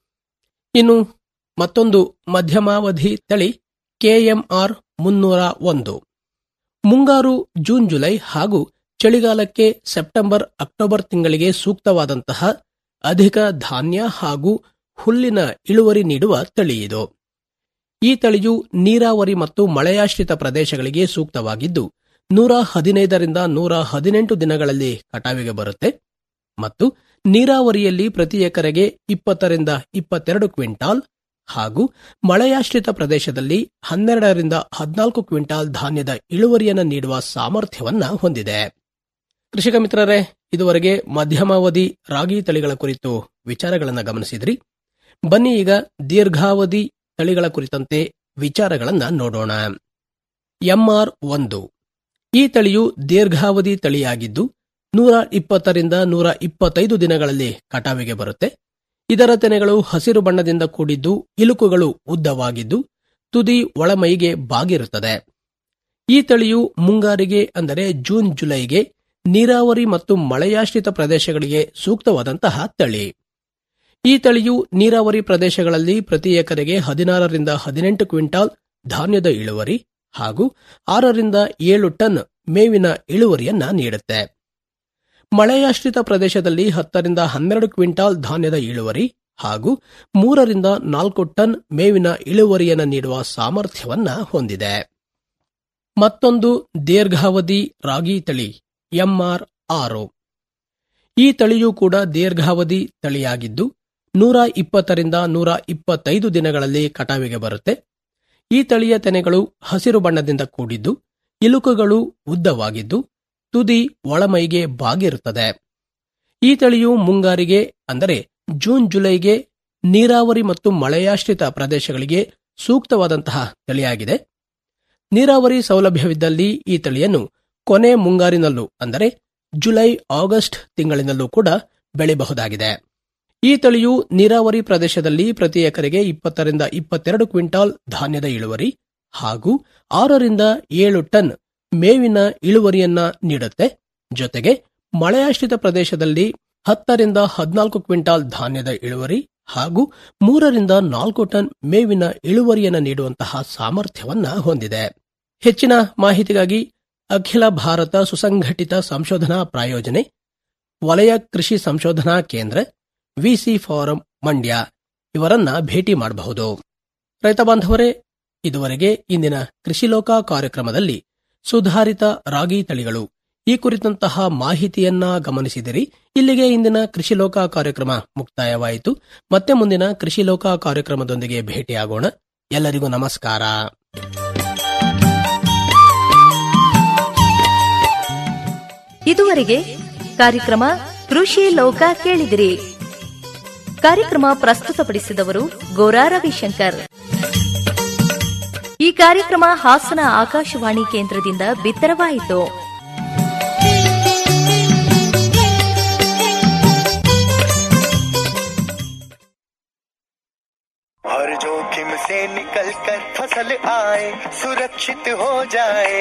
C: ಇನ್ನು ಮತ್ತೊಂದು ಮಧ್ಯಮಾವಧಿ ತಳಿ ಕೆಎಂಆರ್ ಮುನ್ನೂರ ಒಂದು ಮುಂಗಾರು ಜೂನ್ ಜುಲೈ ಹಾಗೂ ಚಳಿಗಾಲಕ್ಕೆ ಸೆಪ್ಟೆಂಬರ್ ಅಕ್ಟೋಬರ್ ತಿಂಗಳಿಗೆ ಸೂಕ್ತವಾದಂತಹ ಅಧಿಕ ಧಾನ್ಯ ಹಾಗೂ ಹುಲ್ಲಿನ ಇಳುವರಿ ನೀಡುವ ತಳಿ ಇದು ಈ ತಳಿಯು ನೀರಾವರಿ ಮತ್ತು ಮಳೆಯಾಶ್ರಿತ ಪ್ರದೇಶಗಳಿಗೆ ಸೂಕ್ತವಾಗಿದ್ದು ನೂರ ಹದಿನೈದರಿಂದ ನೂರ ಹದಿನೆಂಟು ದಿನಗಳಲ್ಲಿ ಕಟಾವಿಗೆ ಬರುತ್ತೆ ಮತ್ತು ನೀರಾವರಿಯಲ್ಲಿ ಪ್ರತಿ ಎಕರೆಗೆ ಇಪ್ಪತ್ತರಿಂದ ಇಪ್ಪತ್ತೆರಡು ಕ್ವಿಂಟಾಲ್ ಹಾಗೂ ಮಳೆಯಾಶ್ರಿತ ಪ್ರದೇಶದಲ್ಲಿ ಹನ್ನೆರಡರಿಂದ ಹದಿನಾಲ್ಕು ಕ್ವಿಂಟಾಲ್ ಧಾನ್ಯದ ಇಳುವರಿಯನ್ನು ನೀಡುವ ಸಾಮರ್ಥ್ಯವನ್ನ ಹೊಂದಿದೆ ಕೃಷಿಕ ಮಿತ್ರರೇ ಇದುವರೆಗೆ ಮಧ್ಯಮಾವಧಿ ರಾಗಿ ತಳಿಗಳ ಕುರಿತು ವಿಚಾರಗಳನ್ನು ಗಮನಿಸಿದ್ರಿ ಬನ್ನಿ ಈಗ ದೀರ್ಘಾವಧಿ ತಳಿಗಳ ಕುರಿತಂತೆ ವಿಚಾರಗಳನ್ನ ನೋಡೋಣ ಎಂಆರ್ ಒಂದು ಈ ತಳಿಯು ದೀರ್ಘಾವಧಿ ತಳಿಯಾಗಿದ್ದು ನೂರ ಇಪ್ಪತ್ತರಿಂದ ನೂರ ಇಪ್ಪತ್ತೈದು ದಿನಗಳಲ್ಲಿ ಕಟಾವಿಗೆ ಬರುತ್ತೆ ಇದರ ತೆನೆಗಳು ಹಸಿರು ಬಣ್ಣದಿಂದ ಕೂಡಿದ್ದು ಇಲುಕುಗಳು ಉದ್ದವಾಗಿದ್ದು ತುದಿ ಒಳಮೈಗೆ ಬಾಗಿರುತ್ತದೆ ಈ ತಳಿಯು ಮುಂಗಾರಿಗೆ ಅಂದರೆ ಜೂನ್ ಜುಲೈಗೆ ನೀರಾವರಿ ಮತ್ತು ಮಳೆಯಾಶ್ರಿತ ಪ್ರದೇಶಗಳಿಗೆ ಸೂಕ್ತವಾದಂತಹ ತಳಿ ಈ ತಳಿಯು ನೀರಾವರಿ ಪ್ರದೇಶಗಳಲ್ಲಿ ಪ್ರತಿ ಎಕರೆಗೆ ಹದಿನಾರರಿಂದ ಹದಿನೆಂಟು ಕ್ವಿಂಟಾಲ್ ಧಾನ್ಯದ ಇಳುವರಿ ಹಾಗೂ ಆರರಿಂದ ಏಳು ಟನ್ ಮೇವಿನ ಇಳುವರಿಯನ್ನ ನೀಡುತ್ತೆ ಮಳೆಯಾಶ್ರಿತ ಪ್ರದೇಶದಲ್ಲಿ ಹತ್ತರಿಂದ ಹನ್ನೆರಡು ಕ್ವಿಂಟಾಲ್ ಧಾನ್ಯದ ಇಳುವರಿ ಹಾಗೂ ಮೂರರಿಂದ ನಾಲ್ಕು ಟನ್ ಮೇವಿನ ಇಳುವರಿಯನ್ನು ನೀಡುವ ಸಾಮರ್ಥ್ಯವನ್ನ ಹೊಂದಿದೆ ಮತ್ತೊಂದು ದೀರ್ಘಾವಧಿ ರಾಗಿ ತಳಿ ಎಂಆರ್ ಆರು ಈ ತಳಿಯೂ ಕೂಡ ದೀರ್ಘಾವಧಿ ತಳಿಯಾಗಿದ್ದು ನೂರ ಇಪ್ಪತ್ತರಿಂದ ನೂರ ಇಪ್ಪತ್ತೈದು ದಿನಗಳಲ್ಲಿ ಕಟಾವಿಗೆ ಬರುತ್ತೆ ಈ ತಳಿಯ ತೆನೆಗಳು ಹಸಿರು ಬಣ್ಣದಿಂದ ಕೂಡಿದ್ದು ಇಲುಕುಗಳು ಉದ್ದವಾಗಿದ್ದು ತುದಿ ಒಳಮೈಗೆ ಬಾಗಿರುತ್ತದೆ ಈ ತಳಿಯು ಮುಂಗಾರಿಗೆ ಅಂದರೆ ಜೂನ್ ಜುಲೈಗೆ ನೀರಾವರಿ ಮತ್ತು ಮಳೆಯಾಶ್ರಿತ ಪ್ರದೇಶಗಳಿಗೆ ಸೂಕ್ತವಾದಂತಹ ತಳಿಯಾಗಿದೆ ನೀರಾವರಿ ಸೌಲಭ್ಯವಿದ್ದಲ್ಲಿ ಈ ತಳಿಯನ್ನು ಕೊನೆ ಮುಂಗಾರಿನಲ್ಲೂ ಅಂದರೆ ಜುಲೈ ಆಗಸ್ಟ್ ತಿಂಗಳಿನಲ್ಲೂ ಕೂಡ ಬೆಳೆಯಬಹುದಾಗಿದೆ ಈ ತಳಿಯು ನೀರಾವರಿ ಪ್ರದೇಶದಲ್ಲಿ ಪ್ರತಿ ಎಕರೆಗೆ ಇಪ್ಪತ್ತರಿಂದ ಇಪ್ಪತ್ತೆರಡು ಕ್ವಿಂಟಾಲ್ ಧಾನ್ಯದ ಇಳುವರಿ ಹಾಗೂ ಆರರಿಂದ ಏಳು ಟನ್ ಮೇವಿನ ಇಳುವರಿಯನ್ನ ನೀಡುತ್ತೆ ಜೊತೆಗೆ ಮಳೆಯಾಶ್ರಿತ ಪ್ರದೇಶದಲ್ಲಿ ಹತ್ತರಿಂದ ಹದಿನಾಲ್ಕು ಕ್ವಿಂಟಾಲ್ ಧಾನ್ಯದ ಇಳುವರಿ ಹಾಗೂ ಮೂರರಿಂದ ನಾಲ್ಕು ಟನ್ ಮೇವಿನ ಇಳುವರಿಯನ್ನು ನೀಡುವಂತಹ ಸಾಮರ್ಥ್ಯವನ್ನ ಹೊಂದಿದೆ ಹೆಚ್ಚಿನ ಮಾಹಿತಿಗಾಗಿ ಅಖಿಲ ಭಾರತ ಸುಸಂಘಟಿತ ಸಂಶೋಧನಾ ಪ್ರಾಯೋಜನೆ ವಲಯ ಕೃಷಿ ಸಂಶೋಧನಾ ಕೇಂದ್ರ ವಿಸಿ ಫಾರಂ ಮಂಡ್ಯ ಇವರನ್ನ ಭೇಟಿ ಮಾಡಬಹುದು ರೈತ ಬಾಂಧವರೇ ಇದುವರೆಗೆ ಇಂದಿನ ಕೃಷಿಲೋಕ ಕಾರ್ಯಕ್ರಮದಲ್ಲಿ ಸುಧಾರಿತ ರಾಗಿ ತಳಿಗಳು ಈ ಕುರಿತಂತಹ ಮಾಹಿತಿಯನ್ನ ಗಮನಿಸಿದಿರಿ ಇಲ್ಲಿಗೆ ಇಂದಿನ ಕೃಷಿಲೋಕ ಕಾರ್ಯಕ್ರಮ ಮುಕ್ತಾಯವಾಯಿತು ಮತ್ತೆ ಮುಂದಿನ ಕೃಷಿಲೋಕ ಕಾರ್ಯಕ್ರಮದೊಂದಿಗೆ ಭೇಟಿಯಾಗೋಣ ಎಲ್ಲರಿಗೂ ನಮಸ್ಕಾರ
F: ಇದುವರೆಗೆ ಕಾರ್ಯಕ್ರಮ ಕೃಷಿ ಲೋಕ ಕೇಳಿದಿರಿ ಕಾರ್ಯಕ್ರಮ ಪ್ರಸ್ತುತಪಡಿಸಿದವರು ಗೋರಾ ರವಿಶಂಕರ್ ಈ ಕಾರ್ಯಕ್ರಮ ಹಾಸನ ಆಕಾಶವಾಣಿ ಕೇಂದ್ರದಿಂದ ಬಿತ್ತರವಾಯಿತು
G: हर जोखिम से निकल कर फसल आए सुरक्षित हो जाए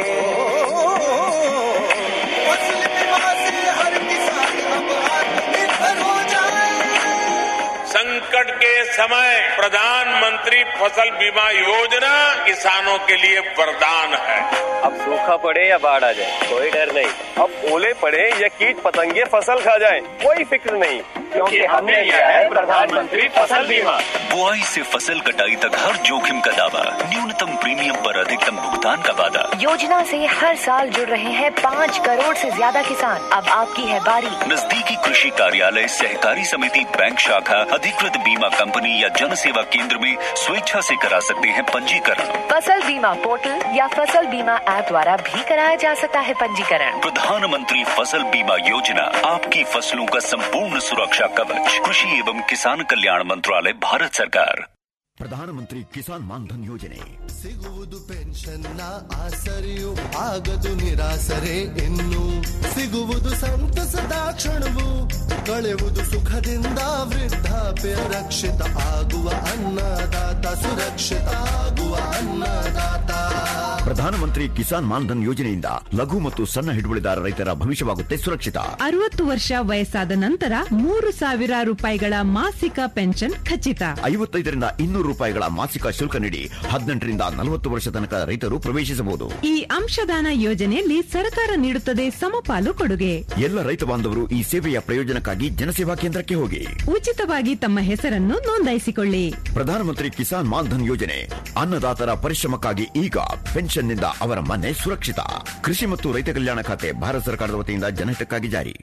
G: फसल बीमा से हर किसान अब आत्मनिर्भर हो जाए
H: संकट के समय प्रधानमंत्री फसल बीमा योजना किसानों के लिए वरदान है
I: अब सूखा पड़े या बाढ़ आ जाए कोई डर नहीं अब ओले पड़े या कीट पतंगे फसल खा जाए कोई फिक्र नहीं क्योंकि हमने लिया है प्रधानमंत्री फसल बीमा
J: बुआई से फसल कटाई तक हर जोखिम का दावा न्यूनतम प्रीमियम पर अधिकतम भुगतान का वादा
K: योजना से हर साल जुड़ रहे हैं पाँच करोड़ से ज्यादा किसान अब आपकी है बारी
J: नजदीकी कृषि कार्यालय सहकारी समिति बैंक शाखा अधिकृत बीमा कंपनी या जन सेवा केंद्र में स्वेच्छा से करा सकते हैं पंजीकरण
K: फसल बीमा पोर्टल या फसल बीमा ऐप द्वारा भी कराया जा सकता है पंजीकरण
J: प्रधानमंत्री फसल बीमा योजना आपकी फसलों का संपूर्ण सुरक्षा कवच कृषि एवं किसान कल्याण मंत्रालय भारत सरकार
L: ಪ್ರಧಾನಮಂತ್ರಿ ಕಿಸಾನ್ ಮಾನ್ಧನ್ ಯೋಜನೆ
G: ಸಿಗುವುದು ಪೆನ್ಷನ್ನ ಆಸರೆಯು ಆಗದು ನಿರಾಸರೆ ಇನ್ನು ಸಿಗುವುದು ಸಂತಸದ ಕ್ಷಣವು ಕಳೆವುದು ಸುಖದಿಂದ ವೃದ್ಧಾಪ್ಯ ರಕ್ಷಿತ ಆಗುವ ಅನ್ನದಾತ ಸುರಕ್ಷಿತ ಆಗುವ ಅನ್ನದಾತ
L: ಪ್ರಧಾನಮಂತ್ರಿ ಕಿಸಾನ್ ಮಾನ್ಧನ್ ಯೋಜನೆಯಿಂದ ಲಘು ಮತ್ತು ಸಣ್ಣ ಹಿಡುವಳಿದಾರ ರೈತರ ಭವಿಷ್ಯವಾಗುತ್ತೆ ಸುರಕ್ಷಿತ
M: ಅರವತ್ತು ವರ್ಷ ವಯಸ್ಸಾದ ನಂತರ ಮೂರು ಸಾವಿರ ರೂಪಾಯಿಗಳ ಮಾಸಿಕ ಪೆನ್ಷನ್ ಖಚಿತ
L: ಐವತ್ತೈದರಿಂದ ಇನ್ನೂರು ರೂಪಾಯಿಗಳ ಮಾಸಿಕ ಶುಲ್ಕ ನೀಡಿ ಹದಿನೆಂಟರಿಂದ ನಲವತ್ತು ವರ್ಷ ತನಕ ರೈತರು ಪ್ರವೇಶಿಸಬಹುದು
M: ಈ ಅಂಶದಾನ ಯೋಜನೆಯಲ್ಲಿ ಸರ್ಕಾರ ನೀಡುತ್ತದೆ ಸಮಪಾಲು ಕೊಡುಗೆ
L: ಎಲ್ಲ ರೈತ ಬಾಂಧವರು ಈ ಸೇವೆಯ ಪ್ರಯೋಜನಕ್ಕಾಗಿ ಜನಸೇವಾ ಕೇಂದ್ರಕ್ಕೆ ಹೋಗಿ
M: ಉಚಿತವಾಗಿ ತಮ್ಮ ಹೆಸರನ್ನು ನೋಂದಾಯಿಸಿಕೊಳ್ಳಿ
L: ಪ್ರಧಾನಮಂತ್ರಿ ಕಿಸಾನ್ ಮಾನ್ಧನ್ ಯೋಜನೆ ಅನ್ನದಾತರ ಪರಿಶ್ರಮಕ್ಕಾಗಿ ಈಗ ಪೆನ್ಷನ್ನಿಂದ ಅವರ ಮನೆ ಸುರಕ್ಷಿತ ಕೃಷಿ ಮತ್ತು ರೈತ ಕಲ್ಯಾಣ ಖಾತೆ ಭಾರತ ಸರ್ಕಾರದ ವತಿಯಿಂದ ಜನಹಿತಕ್ಕಾಗಿ ಜಾರಿ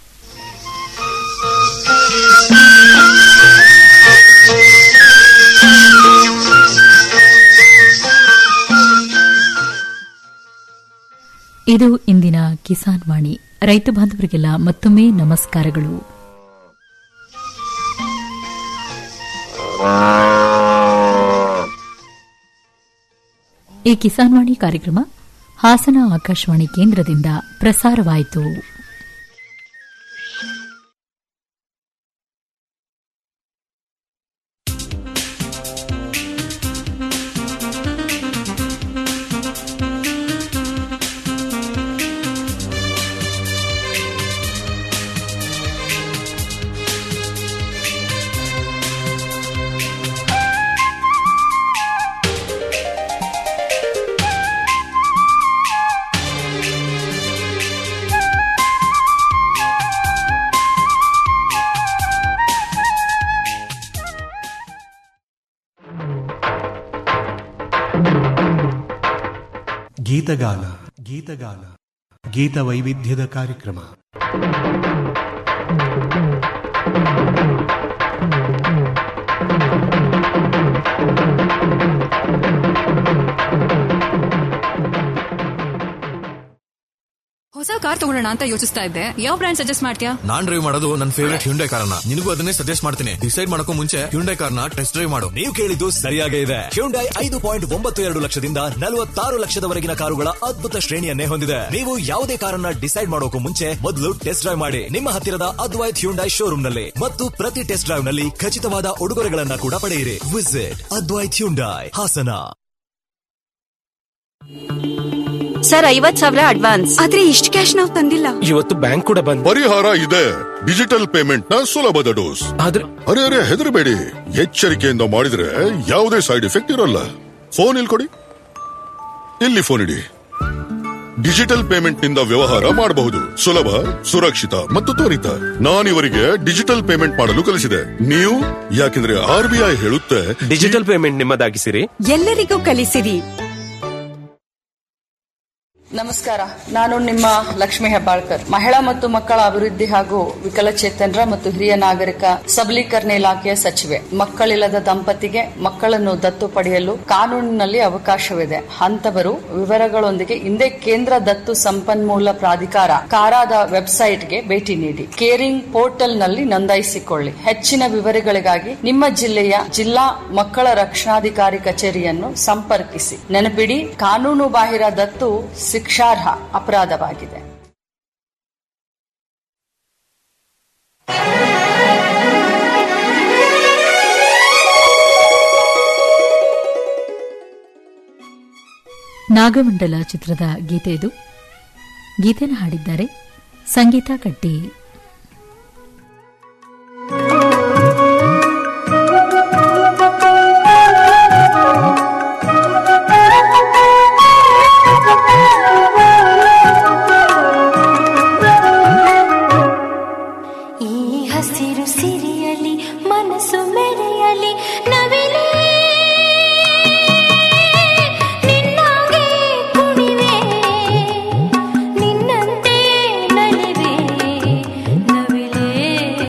B: ಇದು ಇಂದಿನ ಕಿಸಾನ್ ವಾಣಿ ರೈತ ಬಾಂಧವರಿಗೆಲ್ಲ ಮತ್ತೊಮ್ಮೆ ನಮಸ್ಕಾರಗಳು ಈ ಕಿಸಾನ್ ವಾಣಿ ಕಾರ್ಯಕ್ರಮ ಹಾಸನ ಆಕಾಶವಾಣಿ ಕೇಂದ್ರದಿಂದ ಪ್ರಸಾರವಾಯಿತು
N: ಗೀತಗಾನ ಗೀತಗಾನ ಗೀತ ವೈವಿಧ್ಯದ ಕಾರ್ಯಕ್ರಮ
O: ಹೊಸ ಕಾರ್ ತಗೊಳ್ಳೋಣ ಅಂತ ಯೋಚಿಸ್ತಾ ಇದ್ದೆ ಯಾವ ಬ್ರ್ಯಾಂಡ್ ಸಜೆಸ್ಟ್ ಮಾಡ್ತೀಯಾ
P: ನಾನ್ ಡ್ರೈವ್ ಮಾಡೋದು ನನ್ನ ಫೇವರೇಟ್ ಹ್ಯುಂಡೈ ಕಾರ್ನ ನಿನಗೂ ಅದನ್ನೇ ಸಜೆಸ್ಟ್ ಮಾಡ್ತೀನಿ ಡಿಸೈಡ್ ಮಾಡಕ್ಕೂ ಮುಂಚೆ ಹ್ಯುಂಡೈ ಕಾರ್ನ ಟೆಸ್ಟ್ ಡ್ರೈವ್ ಮಾಡು
Q: ನೀವು ಕೇಳಿದ್ದು ಸರಿಯಾಗೇ ಇದೆ ಹ್ಯುಂಡೈ ಐದು ಪಾಯಿಂಟ್ ಒಂಬತ್ತು ಎರಡು ಲಕ್ಷದಿಂದ ನಲವತ್ತಾರು ಲಕ್ಷದವರೆಗಿನ ಕಾರುಗಳ ಅದ್ಭುತ ಶ್ರೇಣಿಯನ್ನೇ ಹೊಂದಿದೆ ನೀವು ಯಾವುದೇ ಕಾರನ್ನ ಡಿಸೈಡ್ ಮಾಡೋಕು ಮುಂಚೆ ಮೊದಲು ಟೆಸ್ಟ್ ಡ್ರೈವ್ ಮಾಡಿ ನಿಮ್ಮ ಹತ್ತಿರದ ಅದ್ವೈತ್ ಹ್ಯುಂಡೈ ಶೋರೂಮ್ ನಲ್ಲಿ ಮತ್ತು ಪ್ರತಿ ಟೆಸ್ಟ್ ಡ್ರೈವ್ ನಲ್ಲಿ ಖಚಿತವಾದ ಉಡುಗೊರೆಗಳನ್ನ ಕೂಡ ಪಡೆಯಿರಿ visit Advait Hyundai Hassan
R: sir ಐವತ್ ಸಾವಿರ ಅಡ್ವಾನ್ಸ್ ಆದ್ರೆ ಇಷ್ಟು ಕ್ಯಾಶ್ ನಾವು ತಂದಿಲ್ಲ
S: ಇವತ್ತು ಬ್ಯಾಂಕ್ ಕೂಡ ಬಂದ್
T: ಪರಿಹಾರ ಇದೆ ಡಿಜಿಟಲ್ ಪೇಮೆಂಟ್ ನ ಸುಲಭದ ಡೋಸ್
S: ಆದ್ರೆ
T: ಅರೆ ಅರೆ ಹೆದರಬೇಡಿ ಎಚ್ಚರಿಕೆಯಿಂದ ಮಾಡಿದ್ರೆ ಯಾವುದೇ ಸೈಡ್ ಎಫೆಕ್ಟ್ ಇರಲ್ಲ ಫೋನ್ ಇಲ್ಲಿ ಕೊಡಿ ಇಲ್ಲಿ ಫೋನ್ ಇಡಿ ಡಿಜಿಟಲ್ ಪೇಮೆಂಟ್ ನಿಂದ ವ್ಯವಹಾರ ಮಾಡಬಹುದು ಸುಲಭ ಸುರಕ್ಷಿತ ಮತ್ತು ತ್ವರಿತ ನಾನಿವರಿಗೆ ಡಿಜಿಟಲ್ ಪೇಮೆಂಟ್ ಮಾಡಲು ಕಲಿಸಿದೆ ನೀವು ಯಾಕೆಂದ್ರೆ ಆರ್ ಬಿ ಐ ಹೇಳುತ್ತೆ
S: ಡಿಜಿಟಲ್ ಪೇಮೆಂಟ್ ನಿಮ್ಮದಾಗಿಸಿರಿ
R: ಎಲ್ಲರಿಗೂ ಕಲಿಸಿರಿ
S: ನಮಸ್ಕಾರ ನಾನು ನಿಮ್ಮ ಲಕ್ಷ್ಮಿ ಹೆಬ್ಬಾಳ್ಕರ್ ಮಹಿಳಾ ಮತ್ತು ಮಕ್ಕಳ ಅಭಿವೃದ್ಧಿ ಹಾಗೂ ವಿಕಲಚೇತನರ ಮತ್ತು ಹಿರಿಯ ನಾಗರಿಕ ಸಬಲೀಕರಣ ಇಲಾಖೆಯ ಸಚಿವೆ ಮಕ್ಕಳಿಲ್ಲದ ದಂಪತಿಗೆ ಮಕ್ಕಳನ್ನು ದತ್ತು ಪಡೆಯಲು ಕಾನೂನಿನಲ್ಲಿ ಅವಕಾಶವಿದೆ ಅಂತವರು ವಿವರಗಳೊಂದಿಗೆ ಹಿಂದೆ ಕೇಂದ್ರ ದತ್ತು ಸಂಪನ್ಮೂಲ ಪ್ರಾಧಿಕಾರ ಕಾರಾದ ವೆಬ್ಸೈಟ್ಗೆ ಭೇಟಿ ನೀಡಿ ಕೇರಿಂಗ್ ಪೋರ್ಟಲ್ನಲ್ಲಿ ನೋಂದಾಯಿಸಿಕೊಳ್ಳಿ ಹೆಚ್ಚಿನ ವಿವರಗಳಿಗಾಗಿ ನಿಮ್ಮ ಜಿಲ್ಲೆಯ ಜಿಲ್ಲಾ ಮಕ್ಕಳ ರಕ್ಷಣಾಧಿಕಾರಿ ಕಚೇರಿಯನ್ನು ಸಂಪರ್ಕಿಸಿ ನೆನಪಿಡಿ ಕಾನೂನು ಬಾಹಿರ ದತ್ತು ಶಿಕ್ಷಾರ್ಹ ಅಪರಾಧವಾಗಿದೆ
B: ನಾಗಮಂಡಲ ಚಿತ್ರದ ಗೀತೆ ಇದು ಗೀತೆನ ಹಾಡಿದ್ದಾರೆ ಸಂಗೀತ ಕಟ್ಟಿ